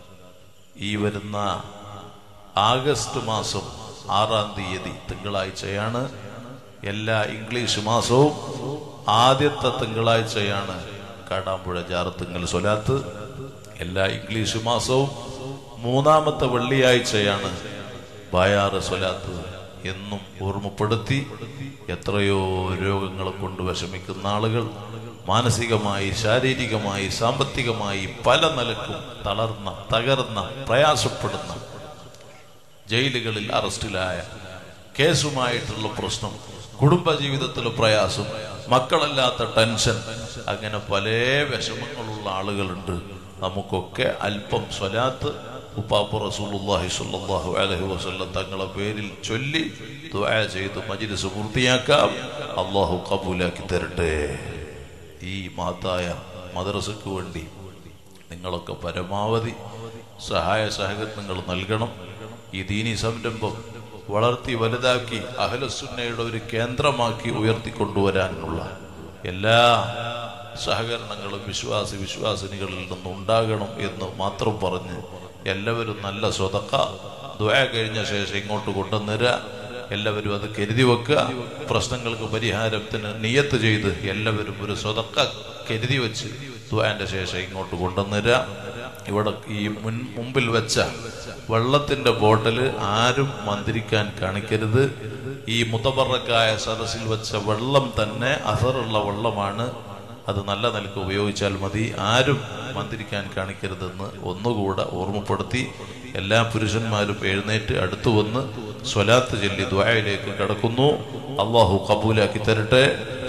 ഈ വരുന്ന ആഗസ്റ്റ് മാസം ആറാം തീയതി തിങ്കളാഴ്ചയാണ് എല്ലാ ഇംഗ്ലീഷ് മാസവും ആദ്യത്തെ തിങ്കളാഴ്ചയാണ് കാടാമ്പുഴ ജാറത്തുങ്കൽ സ്വലാത്ത് എല്ലാ ഇംഗ്ലീഷ് മാസവും മൂന്നാമത്തെ വെള്ളിയാഴ്ചയാണ് ബായാറ് സ്വലാത്ത് എന്നും ഓർമ്മപ്പെടുത്തി എത്രയോ രോഗങ്ങളെ കൊണ്ട് വിഷമിക്കുന്ന ആളുകൾ മാനസികമായി ശാരീരികമായി സാമ്പത്തികമായി പല നിലക്കും തളർന്ന തകർന്ന പ്രയാസപ്പെടുന്ന ജയിലുകളിൽ അറസ്റ്റിലായ കേസുമായിട്ടുള്ള പ്രശ്നം കുടുംബജീവിതത്തിലെ പ്രയാസം മക്കളല്ലാത്ത ടെൻഷൻ അങ്ങനെ പല വിഷമങ്ങളുള്ള ആളുകളുണ്ട് നമുക്കൊക്കെ അല്പം സ്വലാത്ത് ഉപ്പാപ്പു റസൂലുള്ളാഹി സ്വല്ലല്ലാഹു അലൈഹി വസല്ലം തങ്ങളെ പേരിൽ ചൊല്ലി ദുആ ചെയ്ത് മജ്ലിസ് പൂർത്തിയാക്കാം അള്ളാഹു കബൂലാക്കി തരട്ടെ ഈ മഹത്തായ മദ്രസക്ക് വേണ്ടി നിങ്ങളൊക്കെ പരമാവധി സഹായ സഹകരണങ്ങൾ നൽകണം ഈ ദീനി സംരംഭം വളർത്തി വലുതാക്കി അഹലസുന്നയുടെ ഒരു കേന്ദ്രമാക്കി ഉയർത്തിക്കൊണ്ടുവരാനുള്ള എല്ലാ സഹകരണങ്ങളും വിശ്വാസി വിശ്വാസിനികളിൽ നിന്നും ഉണ്ടാകണം എന്ന് മാത്രം പറഞ്ഞ് എല്ലാവരും നല്ല സ്വതക്ക ദ്വയ കഴിഞ്ഞ ശേഷം ഇങ്ങോട്ട് കൊണ്ടുവന്നിര എല്ലാവരും അത് കരുതി വെക്കുക പ്രശ്നങ്ങൾക്ക് പരിഹാരത്തിന് നിയത്ത് ചെയ്ത് എല്ലാവരും ഒരു സ്വതക്ക കരുതി വെച്ച് ദ്വാന്റെ ശേഷം ഇങ്ങോട്ട് കൊണ്ടുവന്നിര ഇവിടെ ഈ മുൻ മുമ്പിൽ വെച്ച വെള്ളത്തിന്റെ ബോട്ടിൽ ആരും മന്ത്രിക്കാൻ കാണിക്കരുത് ഈ മുതബറക്കായ സദസ്സിൽ വെച്ച വെള്ളം തന്നെ അസറുള്ള വെള്ളമാണ് അത് നല്ല നിലക്ക് ഉപയോഗിച്ചാൽ മതി ആരും മന്ത്രിക്കാൻ കാണിക്കരുതെന്ന് ഒന്നുകൂടെ ഓർമ്മപ്പെടുത്തി എല്ലാ പുരുഷന്മാരും എഴുന്നേറ്റ് അടുത്തു വന്ന് സ്വലാത്ത് ചൊല്ലി ദ്വായയിലേക്ക് കടക്കുന്നു അള്ളാഹു കബൂലാക്കി തരട്ടെ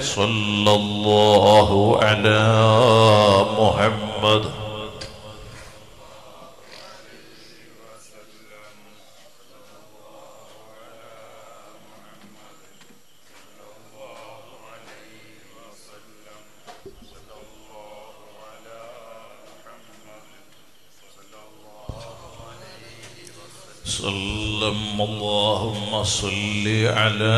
സ്വല്ലല്ലാഹു അലാ മുഹമ്മദ് سلم اللهم صل على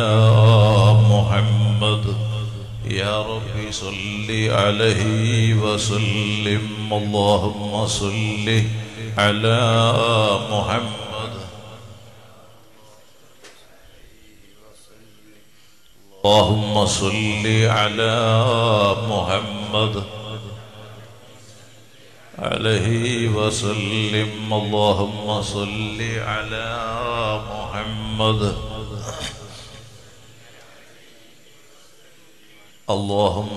محمد يا ربي صل عليه وسلم اللهم صل على محمد اللهم صل على محمد عليه وسلم اللهم صل على محمد اللهم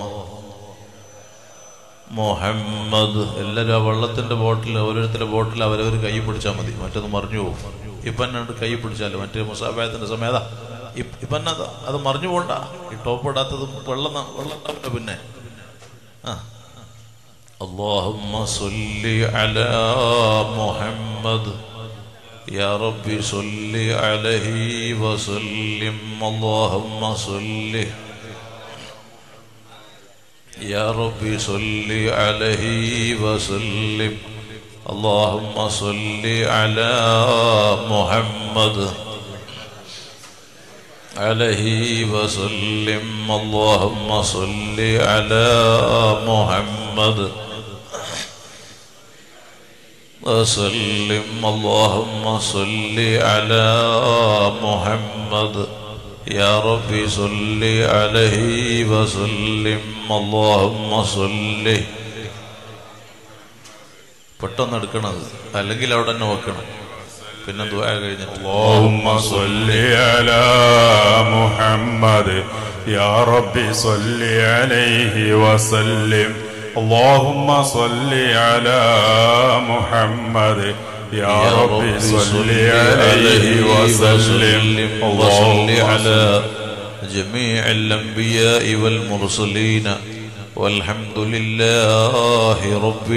മുഹമ്മദ് എല്ലാവരും ആ വെള്ളത്തിന്റെ ബോട്ടിൽ ഓരോരുത്തരുടെ ബോട്ടിൽ അവരവർ കൈ പിടിച്ചാൽ മതി മറ്റൊന്ന് മറിഞ്ഞു പോകും ഇപ്പം തന്നെ കൈ പിടിച്ചാലോ മറ്റേ മുസാഫായത്തിന്റെ സമയതാ ഇപ്പം തന്നെ അത് അത് മറിഞ്ഞു പോണ്ട ഈ ടോപ്പ് ഇടാത്തതും വെള്ളം ന- വെള്ളം ഉണ്ടാവില്ല പിന്നെ ആ اللهم صل على محمد يا رب صل عليه وسلم اللهم صل يا رب صل عليه وسلم اللهم صل على محمد عليه وسلم اللهم صل على محمد وسلم اللهم صل على محمد يا رب صل عليه وسلم اللهم صل പെട്ടെന്ന് എടുക്കണത് അല്ലെങ്കിൽ അവിടെ തന്നെ വെക്കണം പിന്നെ ദുആ കഴിഞ്ഞിട്ട് اللهم صل على محمد يا رب صل عليه وسلم اللهم صل على محمد يا رب صل عليه وسلم وصل اللهم على جميع الأنبياء والمرسلين والحمد لله رب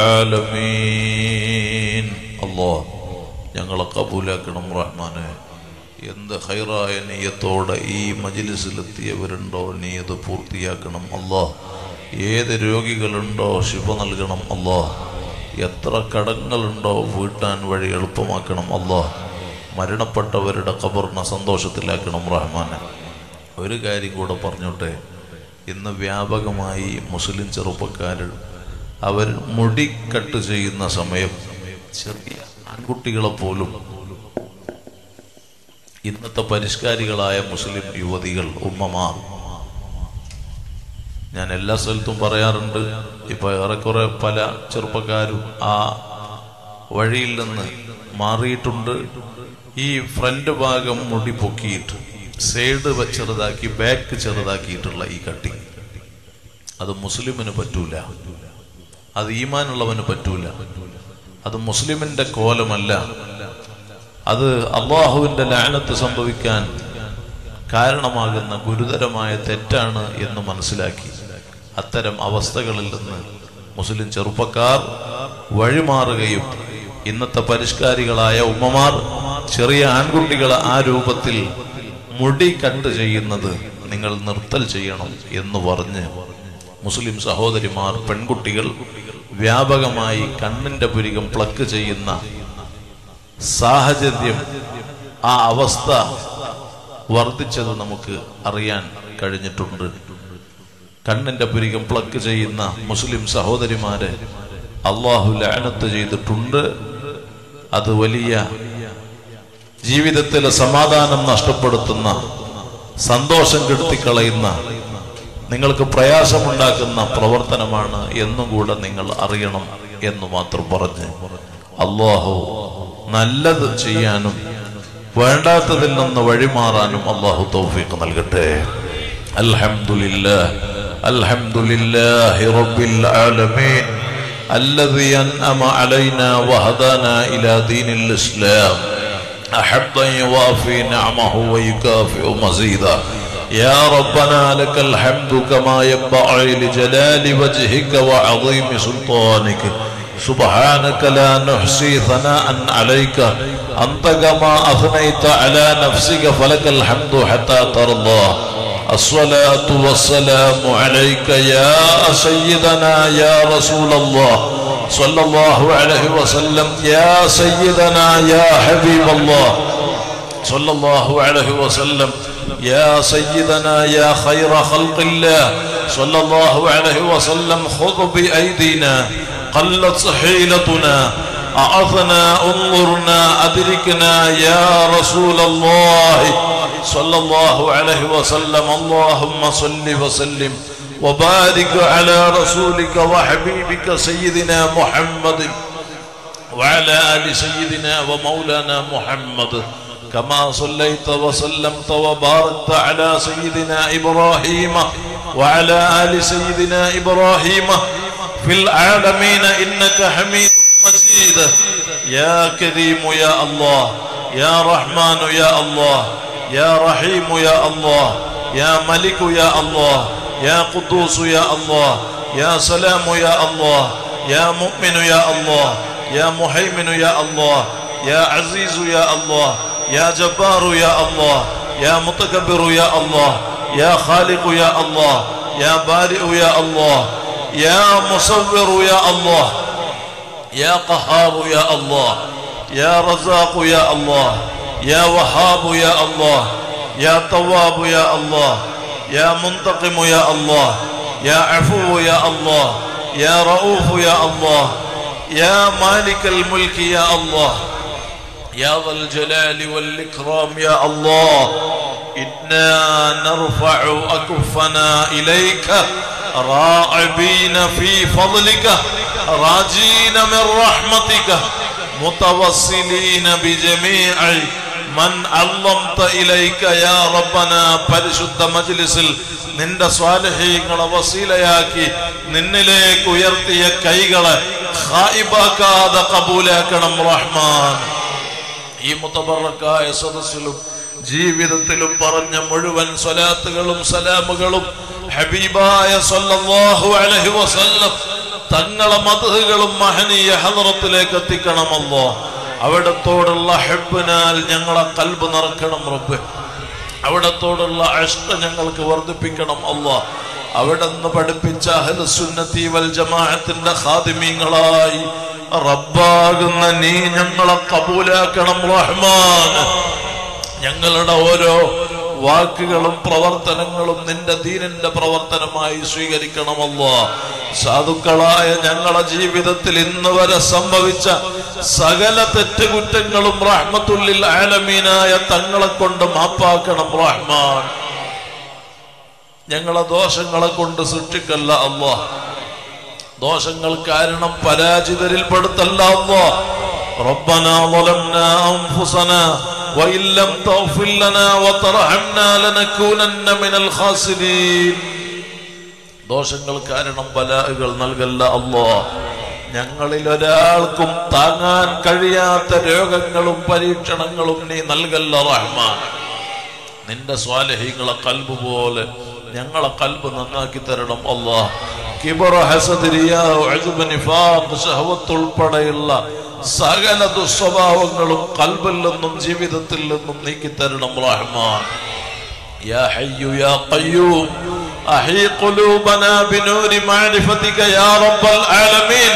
العالمين الله ഞങ്ങളെ കബൂലാക്കണം റഹ്മാനെ എന്ത് ഹൈറായ നീയത്തോടെ ഈ മജിലിസിലെത്തിയവരുണ്ടോ നീ അത് പൂർത്തിയാക്കണം അല്ലാ ഏത് രോഗികളുണ്ടോ ശിവ നൽകണം അല്ലാ എത്ര കടങ്ങളുണ്ടോ വീട്ടാൻ വഴി എളുപ്പമാക്കണം അല്ലാ മരണപ്പെട്ടവരുടെ ഖബറിനെ സന്തോഷത്തിലാക്കണം റഹ്മാനെ ഒരു കാര്യം കൂടെ പറഞ്ഞോട്ടെ ഇന്ന് വ്യാപകമായി മുസ്ലിം ചെറുപ്പക്കാർ അവർ മുടി കട്ട് ചെയ്യുന്ന സമയം ചെറിയ ആൺകുട്ടികളെ പോലും ഇന്നത്തെ പരിഷ്കാരികളായ മുസ്ലിം യുവതികൾ ഉമ്മമാർ ഞാൻ എല്ലാ സ്ഥലത്തും പറയാറുണ്ട് ഇപ്പൊ ഏറെക്കുറെ പല ചെറുപ്പക്കാരും ആ വഴിയിൽ നിന്ന് മാറിയിട്ടുണ്ട് ഈ ഫ്രണ്ട് ഭാഗം മുടി പൊക്കിയിട്ട് സൈഡ് ചെറുതാക്കി ബാക്ക് ചെറുതാക്കിയിട്ടുള്ള ഈ കട്ടിങ് അത് മുസ്ലിമിന് പറ്റൂല അത് ഈമാനുള്ളവന് പറ്റൂല അത് മുസ്ലിമിന്റെ കോലമല്ല അത് അള്ളാഹുവിന്റെ ലാനത്ത് സംഭവിക്കാൻ കാരണമാകുന്ന ഗുരുതരമായ തെറ്റാണ് എന്ന് മനസ്സിലാക്കി അത്തരം അവസ്ഥകളിൽ നിന്ന് മുസ്ലിം ചെറുപ്പക്കാർ വഴിമാറുകയും ഇന്നത്തെ പരിഷ്കാരികളായ ഉമ്മമാർ ചെറിയ ആൺകുട്ടികൾ ആ രൂപത്തിൽ മുടി കട്ട് ചെയ്യുന്നത് നിങ്ങൾ നിർത്തൽ ചെയ്യണം എന്ന് പറഞ്ഞ് മുസ്ലിം സഹോദരിമാർ പെൺകുട്ടികൾ വ്യാപകമായി കണ്ണിന്റെ പുരികം പ്ലക്ക് ചെയ്യുന്ന സാഹചര്യം ആ അവസ്ഥ വർദ്ധിച്ചത് നമുക്ക് അറിയാൻ കഴിഞ്ഞിട്ടുണ്ട് കണ്ണിന്റെ പുരികം പ്ലക്ക് ചെയ്യുന്ന മുസ്ലിം സഹോദരിമാരെ അള്ളാഹു ലാനത്ത് ചെയ്തിട്ടുണ്ട് അത് വലിയ ജീവിതത്തിലെ സമാധാനം നഷ്ടപ്പെടുത്തുന്ന സന്തോഷം കെടുത്തിക്കളയുന്ന നിങ്ങൾക്ക് പ്രയാസമുണ്ടാക്കുന്ന പ്രവർത്തനമാണ് എന്നും കൂടെ നിങ്ങൾ അറിയണം എന്ന് മാത്രം പറഞ്ഞ് അള്ളാഹു നല്ലത് ചെയ്യാനും വേണ്ടാത്തതിൽ നിന്ന് വഴിമാറാനും അള്ളാഹു തൗഫീഖ് നൽകട്ടെ അൽഹംദുലില്ലാഹ് അൽഹംദുലില്ലാഹി റബ്ബിൽ ആലമീൻ الذي أنعم علينا وهدانا إلى دين الإسلام أحب أن يوافي نعمه ويكافئ مزيدا يا ربنا لك الحمد كما ينبغي لجلال وجهك وعظيم سلطانك سبحانك لا نحصي ثناء عليك أنت كما أثنيت على نفسك فلك الحمد حتى ترضى الصلاة والسلام عليك يا سيدنا يا رسول الله صلى الله عليه وسلم يا سيدنا يا حبيب الله صلى الله عليه وسلم يا سيدنا يا خير خلق الله صلى الله عليه وسلم خذ بأيدينا قلت حيلتنا أعثنا انظرنا أدركنا يا رسول الله صلى الله عليه وسلم اللهم صل وسلم وبارك على رسولك وحبيبك سيدنا محمد وعلى آل سيدنا ومولانا محمد كما صليت وسلمت وباركت على سيدنا إبراهيم وعلى آل سيدنا إبراهيم في العالمين إنك حميد مجيد يا كريم يا الله يا رحمن يا الله يا رحيم يا الله يا ملك يا الله يا قدوس يا الله يا سلام يا الله يا مؤمن يا الله يا محيمن يا الله يا عزيز يا الله يا جبار يا الله يا متكبر يا الله يا خالق يا الله يا بارئ يا الله يا مصور يا الله يا قهار يا الله يا رزاق يا الله يا وهاب يا الله يا تواب يا الله يا منتقم يا الله يا عفو يا الله يا رؤوف يا الله يا مالك الملك يا الله يا ذا الجلال والإكرام يا الله إنا نرفع أكفنا إليك راعبين في فضلك راجين من رحمتك متوسلين بجميع من علمت إليك يا ربنا പരിശുദ്ധ മജ്ലിസിൽ നിന്റെ സ്വാലഹീങ്ങളെ വസീലയാക്കി നിന്നിലേക്ക് ഉയർത്തിയ കൈകളെ ഖായിബാക്കാതെ കബൂലാക്കണം റഹ്മാൻ ഈ മുത്തബറക്കായ സദസ്സിലും ജീവിതത്തിലും പറഞ്ഞ മുഴുവൻ സ്വലാത്തുകളും സലാമുകളും ഹബീബായ സല്ലല്ലാഹു അലൈഹി വസല്ലം തങ്ങളെ മതഹുകളും മഹനീയ ഹദറത്തിലേക്ക് എത്തിക്കണമല്ലോ അവിടത്തോടുള്ള ഹെബിനാൽ ഞങ്ങളെ കൽബ് നിറക്കണം റബ്ബ് അവിടത്തോടുള്ള അഷ്ട ഞങ്ങൾക്ക് വർദ്ധിപ്പിക്കണം അല്ലോ അവിടെ നിന്ന് പഠിപ്പിച്ച അഹ്ലുസുന്നത്തി വൽ ജമാഅത്തിന്റെ ഖാദിമീങ്ങളായി റബ്ബാകുന്ന നീ ഞങ്ങളെ കബൂലാക്കണം റഹ്മാൻ ഞങ്ങളുടെ ഓരോ വാക്കുകളും പ്രവർത്തനങ്ങളും നിന്റെ ദീനിന്റെ പ്രവർത്തനമായി സ്വീകരിക്കണമല്ലോ സാധുക്കളായ ഞങ്ങളെ ജീവിതത്തിൽ ഇന്ന് വരെ സംഭവിച്ച സകല തെറ്റുകുറ്റങ്ങളും റഹ്മത്തുല്ലിൽ ആലമീനായ തങ്ങളെ കൊണ്ട് മാപ്പാക്കണം റഹ്മാൻ ഞങ്ങളെ ദോഷങ്ങളെ കൊണ്ട് സൃഷ്ടിക്കല്ല അല്ലോ ദോഷങ്ങൾ കാരണം പരാജിതരിൽ പെടുത്തല്ല അല്ലോ ربنا ظلمنا أنفسنا وإن لم تغفر لنا وترحمنا لنكونن من الخاسرين ദോഷങ്ങൾ കാരണം ബലാഹുകൾ നൽകല്ല അല്ലോ ഞങ്ങളിൽ ഒരാൾക്കും താങ്ങാൻ കഴിയാത്ത രോഗങ്ങളും പരീക്ഷണങ്ങളും നീ നൽകല്ല റഹ്മാൻ നിന്റെ സ്വാലഹികളെ കൽബ് പോലെ ഞങ്ങളെ കൽബ് നന്നാക്കി തരണം അല്ലാ കിബറ ഹസദ് റിയാ ഉജ്ബ് നിഫാഖ് ശഹവത്ത് ഉൾപ്പെടെയുള്ള സകല ദുസ്വഭാവങ്ങളും കൽബിൽ നിന്നും ജീവിതത്തിൽ നിന്നും നീക്കി തരണം റഹ്മാൻ يا حي يا قيوم أحي قلوبنا بنور معرفتك يا رب العالمين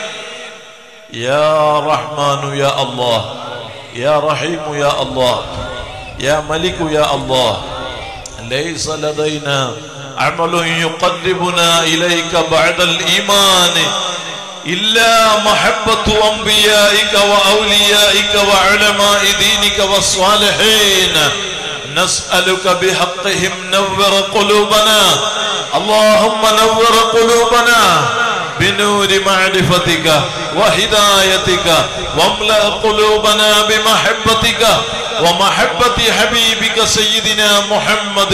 يا رحمن يا الله يا رحيم يا الله يا ملك يا الله ليس لدينا عمل يقربنا إليك بعد الإيمان إلا محبة أنبيائك وأوليائك وعلماء دينك والصالحين نسألك بحقهم نور قلوبنا اللهم نور قلوبنا بنور معرفتك وهدايتك واملأ قلوبنا بمحبتك ومحبة حبيبك سيدنا محمد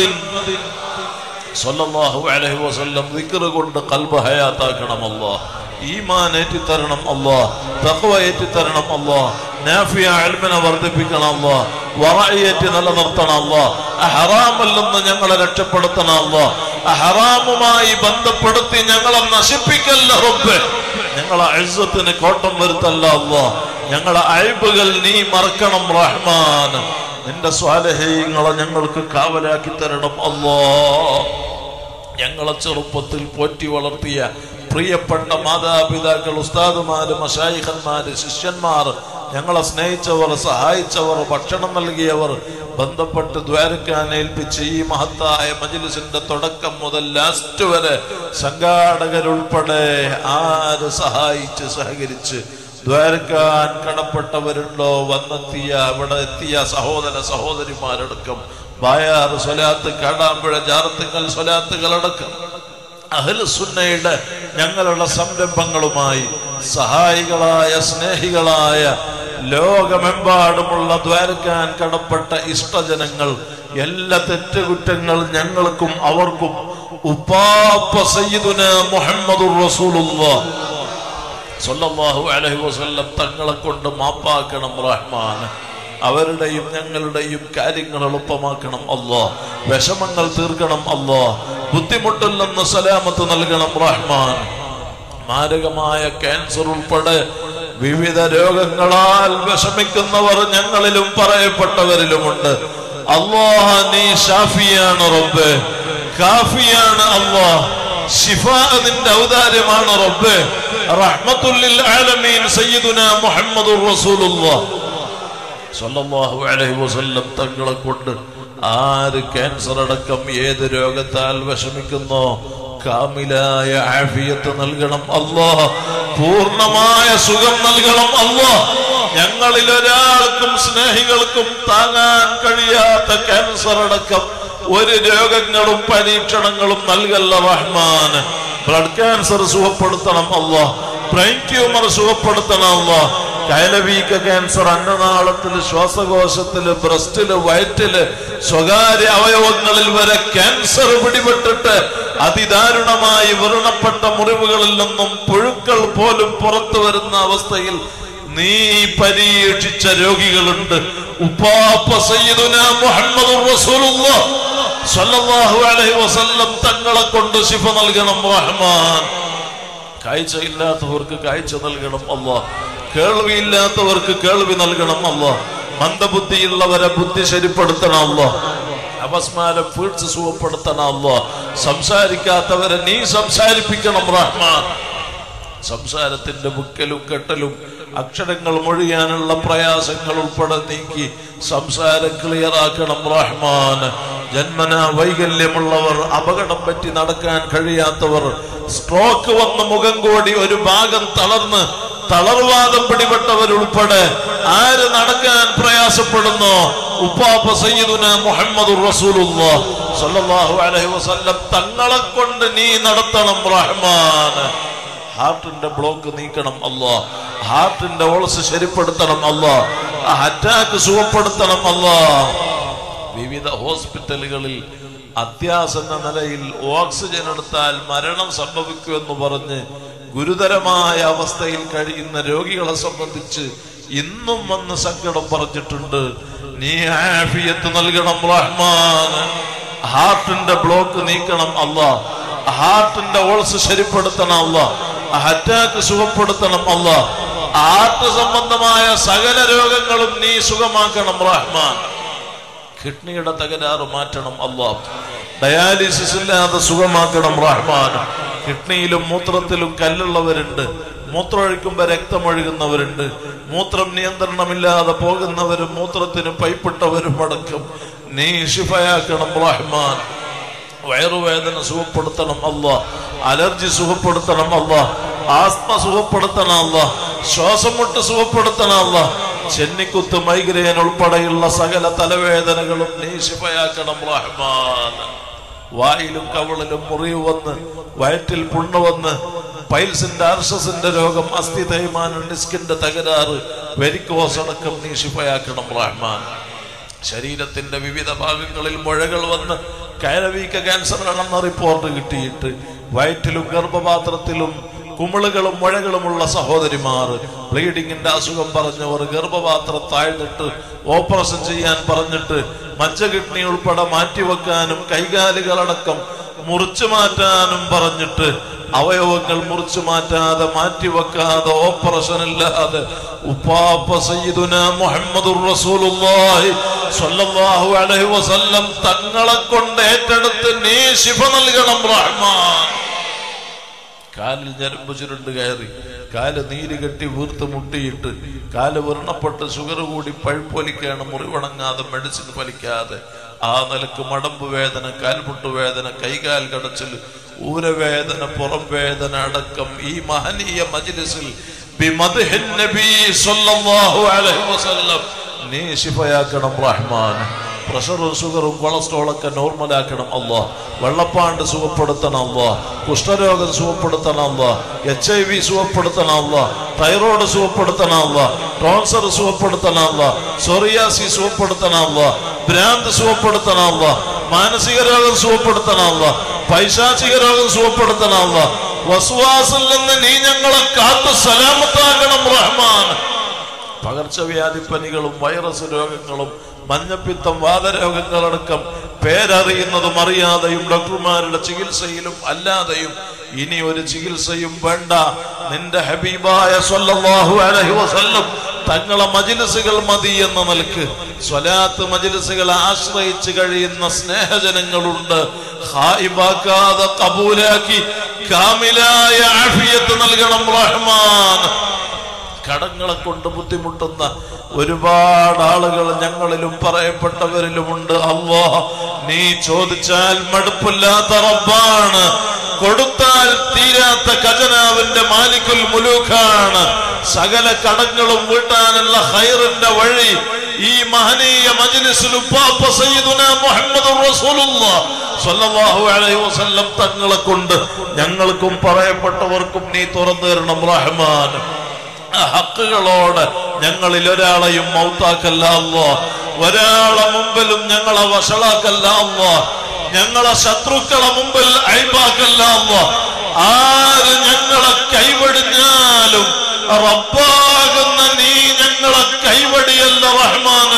സല്ലല്ലാഹു അലൈഹി വസല്ലം ദിക്ർ കൊണ്ട് കൽബ് ഹയാത്താക്കണം അല്ലാഹ് ഈമാൻ ഏറ്റി തരണം അല്ലാഹ് തഖ്വ ഏറ്റി തരണം അല്ലാഹ് നാഫിയ ഇൽമിനെ വർദ്ധിപ്പിക്കണം അല്ലാഹ് വറഅയേറ്റി നിലനിർത്തണം അല്ലാഹ് ഹറാമിൽ നിന്ന് ഞങ്ങളെ രക്ഷപ്പെടുത്തണം അല്ലാഹ് ഹറാമുമായി ബന്ധപ്പെടുത്തി ഞങ്ങളെ നശിപ്പിക്കല്ല റബ്ബ് ഞങ്ങളെ ഇസ്സത്തിന് കോട്ടം വരുത്തല്ല അല്ലാഹ് ഞങ്ങളെ അയബുകൾ നീ മറക്കണം റഹ്മാൻ നിന്റെ സ്വാലഹീങ്ങളെ ഞങ്ങൾക്ക് കാവലാക്കി തരണം അല്ലോ ഞങ്ങളെ ചെറുപ്പത്തിൽ പോറ്റി വളർത്തിയ പ്രിയപ്പെട്ട മാതാപിതാക്കൾ ഉസ്താദുമാര് മഷായിഖന്മാര് ശിഷ്യന്മാർ ഞങ്ങളെ സ്നേഹിച്ചവർ സഹായിച്ചവർ ഭക്ഷണം നൽകിയവർ ബന്ധപ്പെട്ട് ദ്വാരക്കാൻ ഏൽപ്പിച്ച് ഈ മഹത്തായ മജിലിസിന്റെ തുടക്കം മുതൽ ലാസ്റ്റ് വരെ സംഘാടകരുൾപ്പെടെ ആര് സഹായിച്ച് സഹകരിച്ച് ദ്വാരക്കാൻ കടപ്പെട്ടവരുണ്ടോ വന്നെത്തിയ അവിടെ എത്തിയ സഹോദര സഹോദരിമാരടക്കം ബായാറ് സ്വലാത്ത് കാടാമ്പുഴ ജാറത്തുങ്ങൾ സ്വലാത്തുകളടക്കം അഹ്ലുസുന്നയുടെ ഞങ്ങളുടെ സംരംഭങ്ങളുമായി സഹായികളായ സ്നേഹികളായ ലോകമെമ്പാടുമുള്ള ദ്വാരക്കാൻ കടപ്പെട്ട ഇഷ്ടജനങ്ങൾ എല്ലാ തെറ്റുകുറ്റങ്ങൾ ഞങ്ങൾക്കും അവർക്കും ഉപ്പാപ്പ സയ്യിദുന മുഹമ്മദുർ റസൂലുള്ളാഹ് സല്ലല്ലാഹു അലൈഹി വസല്ലം തങ്ങളെ കൊണ്ട് മാപ്പാക്കണം റഹ്മാൻ അവരുടെയും ഞങ്ങളുടെയും കാര്യങ്ങൾ എളുപ്പമാക്കണം അല്ലോ വിഷമങ്ങൾ തീർക്കണം അല്ലോ ബുദ്ധിമുട്ടിൽ നിന്ന് സലാമത്ത് നൽകണം റഹ്മാൻ മാരകമായ ക്യാൻസർ ഉൾപ്പെടെ വിവിധ രോഗങ്ങളാൽ വിഷമിക്കുന്നവർ ഞങ്ങളിലും പറയപ്പെട്ടവരിലുമുണ്ട് അള്ളാഹ നീ ഷാഫിയാണ് റബ്ബ് കാഫിയാണ് അള്ളാഹ് ശിഫ അതിന്റെ ഔദാര്യമാണ് റബ്ബ് റഹ്മത്തുല്ലിൽ ആലമീൻ സയ്യിദുന മുഹമ്മദുർ റസൂലുള്ളാഹ് സല്ലല്ലാഹു അലൈഹി വസല്ലം തങ്ങളെ കൊണ്ട് ആര് ക്യാൻസർ അടക്കം ഏത് രോഗത്താൽ വിഷമിക്കുന്നോ കാമിലായ ആഫിയത്ത് നൽകണം അല്ലോ പൂർണ്ണമായ സുഖം നൽകണം അല്ലോ ഞങ്ങളിൽ ഒരാൾക്കും സ്നേഹികൾക്കും താങ്ങാൻ കഴിയാത്ത ക്യാൻസർ അടക്കം ഒരു രോഗങ്ങളും പരീക്ഷണങ്ങളും നൽകല്ല റഹ്മാൻ ബ്ലഡ് ക്യാൻസർ സുഖപ്പെടുത്തണം അല്ലോ ബ്രെയിൻ ട്യൂമർ സുഖപ്പെടുത്തണം അല്ലോ കൈലവീക്ക ക്യാൻസർ അന്നനാളത്തില് ശ്വാസകോശത്തില് ബ്രസ്റ്റില് വയറ്റില് സ്വകാര്യ അവയവങ്ങളിൽ വരെ ക്യാൻസർ പിടിപെട്ടിട്ട് അതിദാരുണമായി വ്രണപ്പെട്ട മുറിവുകളിൽ നിന്നും പുഴുക്കൾ പോലും പുറത്തു വരുന്ന അവസ്ഥയിൽ നീ പരീക്ഷിച്ച രോഗികളുണ്ട് ഉപ്പാപ്പ സയ്യിദുന മുഹമ്മദ് റസൂലുള്ളാഹ് സ്വല്ലല്ലാഹു അലൈഹി വസല്ലം തങ്ങളെ കൊണ്ട് ശിഫ നൽകണം റഹ്മാൻ കാഴ്ചയില്ലാത്തവർക്ക് കാഴ്ച നൽകണം അല്ലാ കേൾവിയില്ലാത്തവർക്ക് കേൾവി നൽകണം അല്ലാ മന്ദബുദ്ധിയുള്ളവരെ ബുദ്ധി ശരിപ്പെടുത്തണം അല്ലാ അപസ്മാരം വീഴ്ച സുഖപ്പെടുത്തണം അല്ലോ സംസാരിക്കാത്തവരെ നീ സംസാരിപ്പിക്കണം റഹ്മാൻ സംസാരത്തിന്റെ മുക്കലും കെട്ടലും അക്ഷരങ്ങൾ മൊഴിയാനുള്ള പ്രയാസങ്ങൾ ഉൾപ്പെടെ നീക്കി സംസാരം ക്ലിയറാക്കണം റഹ്മാൻ ജന്മന വൈകല്യമുള്ളവർ അപകടം പറ്റി നടക്കാൻ കഴിയാത്തവർ സ്ട്രോക്ക് വന്ന മുഖം കൂടി ഒരു ഭാഗം തളർന്ന് തളർവാദം പിടിപെട്ടവരുൾപ്പെടെ ആര് നടക്കാൻ പ്രയാസപ്പെടുന്നു ഉപ്പാപ്പ സയ്യിദുന മുഹമ്മദ് റസൂലുള്ളാഹ് സ്വല്ലല്ലാഹു അലൈഹി വസല്ലം തങ്ങളെ കൊണ്ട് നീ നടത്തണം റഹ്മാൻ ഹാർട്ടിന്റെ ബ്ലോക്ക് നീക്കണം അല്ലോ ഹാർട്ടിന്റെ ഓളസ് ശരിപ്പെടുത്തണം അല്ലോ അറ്റാക്ക് സുഖപ്പെടുത്തണം അല്ലോ വിവിധ ഹോസ്പിറ്റലുകളിൽ അത്യാസന്ന നിലയിൽ ഓക്സിജൻ എടുത്താൽ മരണം സംഭവിക്കുമെന്ന് പറഞ്ഞ് ഗുരുതരമായ അവസ്ഥയിൽ കഴിയുന്ന രോഗികളെ സംബന്ധിച്ച് ഇന്നും വന്ന് സങ്കടം പറഞ്ഞിട്ടുണ്ട് നീ ആഫിയത്ത് നൽകണം റഹ്മാൻ ഹാർട്ടിന്റെ ബ്ലോക്ക് നീക്കണം അല്ലാ ഹാർട്ടിന്റെ ഓൾസ് ശരിപ്പെടുത്തണം അല്ലാ അറ്റാക്ക് സുഖപ്പെടുത്തണം അല്ലാ ഹാർട്ട് സംബന്ധമായ സകല രോഗങ്ങളും നീ സുഖമാക്കണം റഹ്മാൻ കിഡ്നിയുടെ തകരാറ് മാറ്റണം അല്ലാ ഡയാലിസിസ് ഇല്ലാതെ സുഖമാക്കണം റഹ്മാൻ കിഡ്നിയിലും മൂത്രത്തിലും കല്ലുള്ളവരുണ്ട് മൂത്രമൊഴിക്കുമ്പോ രക്തമൊഴുകുന്നവരുണ്ട് മൂത്രം നിയന്ത്രണമില്ലാതെ പോകുന്നവരും മൂത്രത്തിന് പൈപ്പിട്ടവരും അടക്കം നീ ശിഫയാക്കണം റഹ്മാൻ വയറുവേദന സുഖപ്പെടുത്തണം അല്ല അലർജി സുഖപ്പെടുത്തണം അല്ല ആസ്മ സുഖപ്പെടുത്തണം അല്ല ശ്വാസം മുട്ട് സുഖപ്പെടുത്തണം അല്ല ചെന്നിക്കുത്ത് മൈഗ്രേൻ ഉൾപ്പെടെയുള്ള സകല തലവേദനകളും നീ ശിഫയാക്കണം റഹ്മാൻ വായിലും കവളിലും മുറിവ് വന്ന് വയറ്റിൽ പുണ്ണ് വന്ന് പൈൽസിന്റെ അർഷസിന്റെ രോഗം അസ്ഥി തേയ്മാനം ഡിസ്കിന്റെ തകരാറ് വെരിക്കോസ് അടക്കം നീ ശിഫയാക്കണം റഹ്മാൻ ശരീരത്തിന്റെ വിവിധ ഭാഗങ്ങളിൽ മുഴകൾ വന്ന് കയറവീക്ക ക്യാൻസർ ആണെന്ന റിപ്പോർട്ട് കിട്ടിയിട്ട് വയറ്റിലും ഗർഭപാത്രത്തിലും കുമിളുകളും മുഴകളുമുള്ള സഹോദരിമാർ ബ്ലീഡിങ്ങിന്റെ അസുഖം പറഞ്ഞവർ ഗർഭപാത്രം താഴ്ന്നിട്ട് ഓപ്പറേഷൻ ചെയ്യാൻ പറഞ്ഞിട്ട് മജ്ജ കിഡ്നി ഉൾപ്പെടെ മാറ്റിവെക്കാനും കൈകാലുകളടക്കം മുറിച്ചു മാറ്റാനും പറഞ്ഞിട്ട് അവയവങ്ങൾ മുറിച്ചു മാറ്റാതെ മാറ്റിവെക്കാതെ ഓപ്പറേഷൻ ഇല്ലാതെ ഉപ്പാപ്പ സയ്യിദുന മുഹമ്മദുർ റസൂലുള്ളാഹി സ്വല്ലല്ലാഹു അലൈഹി വസല്ലം തങ്ങളെ കൊണ്ട് ഏറ്റെടുത്ത് നീ ശിഫ നൽകണം റഹ്മാൻ കാലിൽ ഞരമ്പ് ചുരുണ്ട് കയറി കാല് നീര് കെട്ടി വീർത്ത് മുട്ടിയിട്ട് കാല് വ്രണപ്പെട്ട് ഷുഗർ കൂടി പഴുപ്പൊലിക്കാണ് മുറിവണങ്ങാതെ മെഡിസിൻ ഫലിക്കാതെ ആ നിലക്ക് മടമ്പ് വേദന കാൽമുട്ട് വേദന കൈകാൽ കടച്ചിൽ ഊരവേദന പുറം വേദന അടക്കം ഈ മഹനീയ മജ്ലിസിൽ ബിമദ്ഹിൻ നബി സ്വല്ലല്ലാഹു അലൈഹി വസല്ലം നീ ശിഫയാക്കണം റഹ്മാൻ പ്രഷറും ഷുഗറും കൊളസ്ട്രോളൊക്കെ നോർമലാക്കണം അല്ലോ വെള്ളപ്പാണ്ട് സുഖപ്പെടുത്തണം അല്ലോ കുഷ്ഠരോഗം സുഖപ്പെടുത്തണം അല്ലോ എച്ച് ഐ വി സുഖപ്പെടുത്തണം അല്ലോ തൈറോയ്ഡ് സുഖപ്പെടുത്തണം അല്ലോ ടോൺസർ സുഖപ്പെടുത്തണം അല്ലോ സൊറിയാസി സുഖപ്പെടുത്തണം അല്ലോ ഭ്രാന്ത് സുഖപ്പെടുത്തണം അല്ലോ മാനസിക രോഗം സുഖപ്പെടുത്തണം അല്ലോ പൈശാചിക രോഗം സുഖപ്പെടുത്തണം അല്ലോ വസുവാസിൽ നിന്ന് നീ ഞങ്ങളെ കാത്തു സലാമത്താക്കണം റഹ്മാൻ പകർച്ചവ്യാധി പനികളും വൈറസ് രോഗങ്ങളും മഞ്ഞപ്പിത്തം വാതരോഗങ്ങളടക്കം പേരറിയുന്നതും അറിയാതെയും ഡോക്ടർമാരുടെ ചികിത്സയിലും അല്ലാതെയും ഇനി ഒരു ചികിത്സയും വേണ്ട നിന്റെ ഹബീബായ സ്വല്ലല്ലാഹു അലൈഹി വസല്ലം തങ്ങളെ മജിലിസുകൾ മതി എന്ന നിലക്ക് സ്വലാത്ത് മജിലിസുകളെ ആശ്രയിച്ച് കഴിയുന്ന സ്നേഹജനങ്ങളുണ്ട് ഹായിബാക്കാതെ കബൂലാക്കി കാമിലായ ആഫിയത്ത് നൽകണം റഹ്മാൻ കടങ്ങളെ കൊണ്ട് ബുദ്ധിമുട്ടുന്ന ഒരുപാട് ആളുകൾ ഞങ്ങളിലും പറയപ്പെട്ടവരിലുമുണ്ട് അല്ലോ നീ ചോദിച്ചാൽ മടുപ്പില്ലാത്ത റബ്ബാണ് കൊടുത്താൽ തീരാത്ത ഖജനാവിന്റെ മാലിക്കുൽ മുലൂഖാണ് സകല കടങ്ങളും വീട്ടാനുള്ള ഹൈറിന്റെ വഴി ഈ മഹനീയ മജ്ലിസിൽ ഉപ്പാപ്പ സയ്യിദുന മുഹമ്മദ് റസൂലുള്ളാഹ് സ്വല്ലല്ലാഹു അലൈഹി വസല്ലം തങ്ങളെ കൊണ്ട് ഞങ്ങൾക്കും പറയപ്പെട്ടവർക്കും നീ തുറന്നു തരണം റഹ്മാൻ ആ ഹക്കുകളോട് ഞങ്ങളിൽ ഒരാളെയും മൗത്താക്കല്ല അല്ലോ ഒരാളെ മുമ്പിലും ഞങ്ങളെ വഷളാക്കല്ല അല്ലോ ഞങ്ങളെ ശത്രുക്കളെ മുമ്പിൽ അഴിപ്പാക്കല്ല അല്ലോ ആര് ഞങ്ങളെ കൈവടിഞ്ഞാലും റബ്ബാകുന്ന നീ ഞങ്ങളെ കൈവടിയല്ല റഹ്മാന്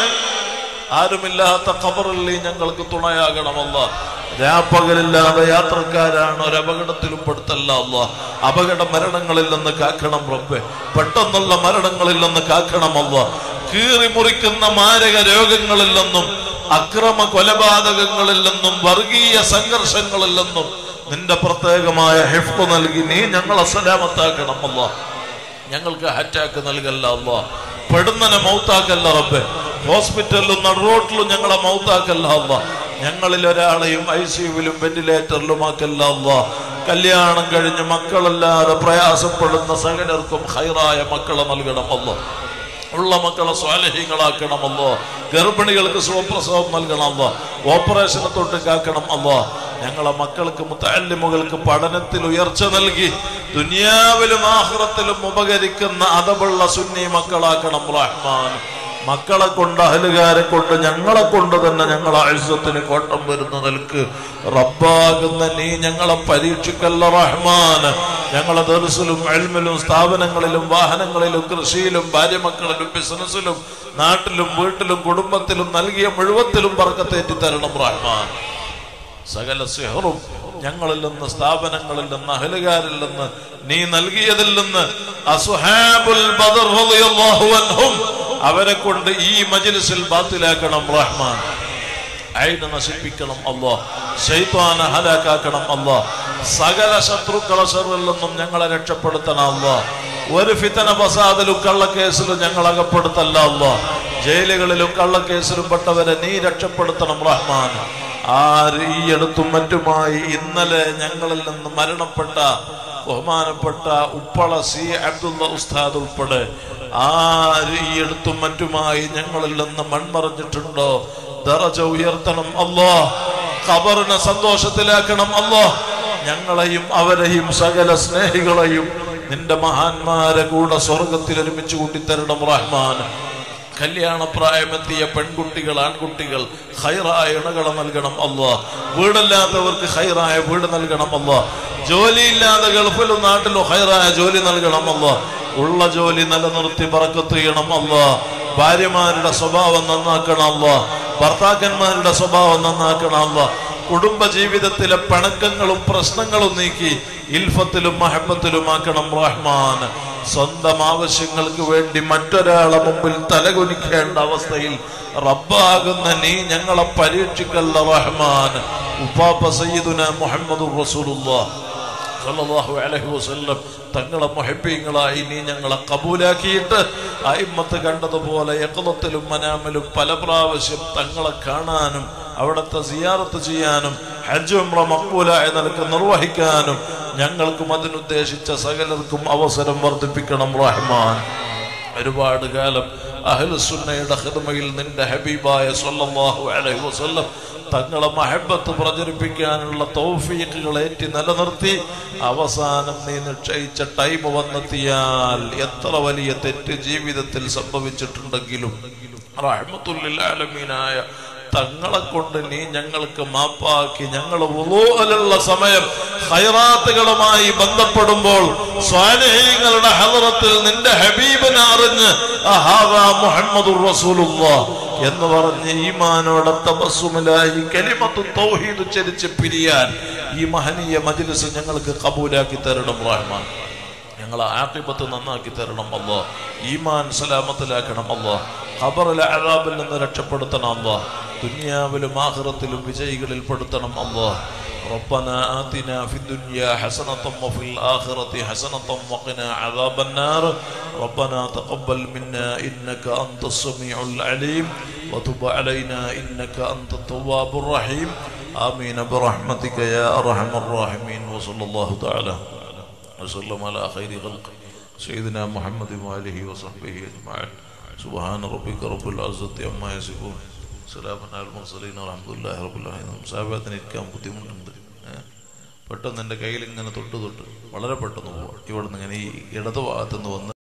ആരുമില്ലാത്ത ഖബറിൽ നീ ഞങ്ങൾക്ക് തുണയാകണമല്ല രാപ്പകലില്ലാതെ യാത്രക്കാരാണ് ഒരു അപകടത്തിലും പെടുത്തല്ല അല്ല അപകട മരണങ്ങളിൽ നിന്ന് കാക്കണം റബ്ബെ പെട്ടെന്നുള്ള മരണങ്ങളിൽ നിന്ന് കാക്കണമല്ല കീറി മുറിക്കുന്ന മാരക രോഗങ്ങളിൽ നിന്നും അക്രമ കൊലപാതകങ്ങളിൽ നിന്നും വർഗീയ സംഘർഷങ്ങളിൽ നിന്നും നിന്റെ പ്രത്യേകമായ ഹെഫ് നൽകി നീ ഞങ്ങളെ സലാമത്താക്കണം അല്ലാ ഞങ്ങൾക്ക് അറ്റാക്ക് നൽകല്ല അല്ലാ പെടുന്നനെ മൗത്താക്കല്ല റബ്ബെ ഹോസ്പിറ്റലിലും നടുറോട്ടിലും ഞങ്ങളെ മൗത്താക്കല്ല അല്ലാ ഞങ്ങളിൽ ഒരാളെയും ഐ സിയുവിലും വെന്റിലേറ്ററിലും ആക്കല്ല അല്ലാ കല്യാണം കഴിഞ്ഞ് മക്കളല്ലാതെ പ്രയാസപ്പെടുന്ന സകലർക്കും ഹൈറായ മക്കളെ നൽകണം അല്ലാ ഉള്ള മക്കളെ സ്വാലഹ്യങ്ങളാക്കണമല്ലോ ഗർഭിണികൾക്ക് സുഖപ്രസവം നൽകണമല്ലോ ഓപ്പറേഷനെ തൊട്ട് കാക്കണം അല്ലോ ഞങ്ങളെ മക്കൾക്ക് മുത്തല്ലിമുകൾക്ക് പഠനത്തിൽ ഉയർച്ച നൽകി ദുനിയാവിലും ആഹ്റത്തിലും ഉപകരിക്കുന്ന അതവുള്ള സുന്നി മക്കളാക്കണം റഹ്മാൻ മക്കളെ കൊണ്ട് അഹലുകാരെ കൊണ്ട് ഞങ്ങളെ കൊണ്ട് തന്നെ ഞങ്ങളെ അഴുസത്തിന് കോട്ടം വരുന്ന നിൽക്ക് റബ്ബാകുന്ന നീ ഞങ്ങളെ പരീക്ഷിക്കല്ല റഹ്മാൻ ഞങ്ങളെ ദർസിലും എൽമിലും സ്ഥാപനങ്ങളിലും വാഹനങ്ങളിലും കൃഷിയിലും ഭാര്യമക്കളിലും ബിസിനസ്സിലും നാട്ടിലും വീട്ടിലും കുടുംബത്തിലും നൽകിയ മുഴുവത്തിലും പറക്കത്തേറ്റി തരണം റഹ്മാൻ സകല സിഹറും ഞങ്ങളിൽ നിന്ന് സ്ഥാപനങ്ങളിൽ നിന്ന് അഹലുകാരിൽ നിന്ന് നീ നൽകിയതിൽ നിന്ന് അസുഹാബുൽ ബദർ റളിയല്ലാഹു അൻഹും അവരെ കൊണ്ട് ഈ മജ്ലിസിൽ ബാത്തിലാക്കണം റഹ്മാൻ അയിന് നശിപ്പിക്കണം അല്ലോ ശൈത്വാനെ ഹലാക്കാക്കണം അല്ലോ സകല ശത്രുക്കളെ ഷറിൽ നിന്നും ഞങ്ങളെ രക്ഷപ്പെടുത്തണം അല്ലോ ഒരു ഫിത്തന ഫസാദിലും കള്ളക്കേസിലും ഞങ്ങൾ അകപ്പെടുത്തല്ല അല്ലോ ജയിലുകളിലും കള്ളക്കേസിലും പെട്ടവരെ നീ രക്ഷപ്പെടുത്തണം റഹ്മാൻ ആര് ഈ അടുത്തും മറ്റുമായി ഇന്നലെ ഞങ്ങളിൽ നിന്ന് മരണപ്പെട്ട ബഹുമാനപ്പെട്ട ഉപ്പള സി അബ്ദുള്ള ഉസ്താദ് ഉൾപ്പെടെ ആര് ഈ അടുത്തും മറ്റുമായി ഞങ്ങളിൽ നിന്ന് മൺമറഞ്ഞിട്ടുണ്ടോ ദറജ ഉയർത്തണം അല്ലോ ഖബറിനെ സന്തോഷത്തിലാക്കണം അല്ലോ ഞങ്ങളെയും അവരെയും സകല സ്നേഹികളെയും നിന്റെ മഹാന്മാരെ കൂടെ സ്വർഗത്തിൽ ഒരുമിച്ച് കൂട്ടിത്തരണം റഹ്മാൻ കല്യാണപ്രായമെത്തിയ പെൺകുട്ടികൾ ആൺകുട്ടികൾ ഹൈറായ ഇണകളെ നൽകണം അല്ലോ വീടില്ലാത്തവർക്ക് ഹൈറായ വീട് നൽകണം അല്ലോ ജോലിയില്ലാതെ ഗൾഫിലും നാട്ടിലും ഹൈറായ ജോലി നൽകണം അല്ലോ ഉള്ള ജോലി നിലനിർത്തി പറക്കത്ത് ചെയ്യണം അല്ലോ ഭാര്യമാരുടെ സ്വഭാവം നന്നാക്കണം അല്ലോ ഭർത്താക്കന്മാരുടെ സ്വഭാവം നന്നാക്കണം അല്ലോ കുടുംബ ജീവിതത്തിലെ പിണക്കങ്ങളും പ്രശ്നങ്ങളും നീക്കി ഇൽഫത്തിലും മഹബത്തിലുമാക്കണം റഹ്മാൻ സ്വന്തം ആവശ്യങ്ങൾക്ക് വേണ്ടി മറ്റൊരാളെ മുമ്പിൽ തലകുനിക്കേണ്ട അവസ്ഥയിൽ റബ്ബാകുന്ന നീ ഞങ്ങളെ പരീക്ഷിക്കല്ല റഹ്മാൻ ഉപ്പാപ്പ സയ്യിദുന മുഹമ്മദ് റസൂലുള്ളാഹ് സല്ലല്ലാഹു അലൈഹി വസല്ലം തങ്ങളെ മുഹബ്ബീങ്ങളായി നീ ഞങ്ങളെ കബൂലാക്കിയിട്ട് അയിമ്മത്ത് കണ്ടതുപോലെ യക്കളത്തിലും മനാമിലും പല പ്രാവശ്യം തങ്ങളെ കാണാനും അവിടുത്തെ സിയാറത്ത് ചെയ്യാനും ഹജ്ജ് ഉംറ മക്ബൂലായ നിലക്ക് നിർവഹിക്കാനും ഞങ്ങൾക്കും അതിനുദ്ദേശിച്ച സകലർക്കും അവസരം വർദ്ധിപ്പിക്കണം റഹ്മാൻ ഒരുപാട് കാലം അഹ്ലുസുന്നയുടെ ഹിദ്മയിൽ നിന്റെ ഹബീബായ സല്ലല്ലാഹു അലൈഹി വസല്ലം തങ്ങളെ മഹബത്ത് പ്രചരിപ്പിക്കാനുള്ള തൗഫീഖുകൾ ഏറ്റി നിലനിർത്തി അവസാനം നീ നിശ്ചയിച്ച ടൈം വന്നെത്തിയാൽ എത്ര വലിയ തെറ്റ് ജീവിതത്തിൽ സംഭവിച്ചിട്ടുണ്ടെങ്കിലും റഹ്മത്തുല്ലിൽ ആലമീനായ തങ്ങളെ കൊണ്ട് നീ ഞങ്ങൾക്ക് മാപ്പാക്കി ഞങ്ങൾ വുളൂഅലുള്ള സമയം ഹൈറാത്തുകളുമായി ബന്ധപ്പെടുമ്പോൾ സ്വാലഹീങ്ങളുടെ ഹലറത്തിൽ നിന്റെ ഹബീബിനെ അറിഞ്ഞ് അഹാദാ മുഹമ്മദുർ റസൂലുള്ളാഹ് എന്ന് പറഞ്ഞ് ഈമാനോടെ തപസ്സുമിലായി കലിമത്ത് തൗഹീദ് ചരിച്ച് പിരിയാൻ ഈ മഹനീയ മജ്ലിസ് ഞങ്ങൾക്ക് കബൂലാക്കി തരണം റഹ്മാൻ ഞങ്ങളെ ആക്കിബത്ത് നന്നാക്കി തരണം അല്ലോ ഈമാൻ സലാമത്തിലാക്കണം അല്ലോ ഖബറിലെ അഴാബിൽ നിന്ന് രക്ഷപ്പെടുത്തണം അല്ലോ ദുനിയാവിലും ആഖിറത്തിലും വിജയികളിൽ പെടുത്തണം അല്ലോ ربنا آتنا في الدنيا حسنة وفي الآخرة حسنة وقنا عذاب النار ربنا تقبل منا إنك أنت السميع العليم وتب علينا إنك أنت التواب الرحيم آمين برحمتك يا أرحم الراحمين وصلى الله تعالى وسلم على خير خلق سيدنا محمد وآله وصحبه أجمعين سبحان ربك رب العزة عما يصفون سلام على المرسلين والحمد لله رب العالمين സാഹബത്തിന് ഇരിക്കാൻ ബുദ്ധിമുട്ടുണ്ട് ഏ? പെട്ടെന്ന് എൻ്റെ കയ്യിൽ ഇങ്ങനെ തൊട്ട് തൊട്ട് വളരെ പെട്ടെന്ന് പോവാം ഇവിടെ നിന്ന് ഇങ്ങനെ ഈ ഇടത് ഭാഗത്തുനിന്ന് വന്ന്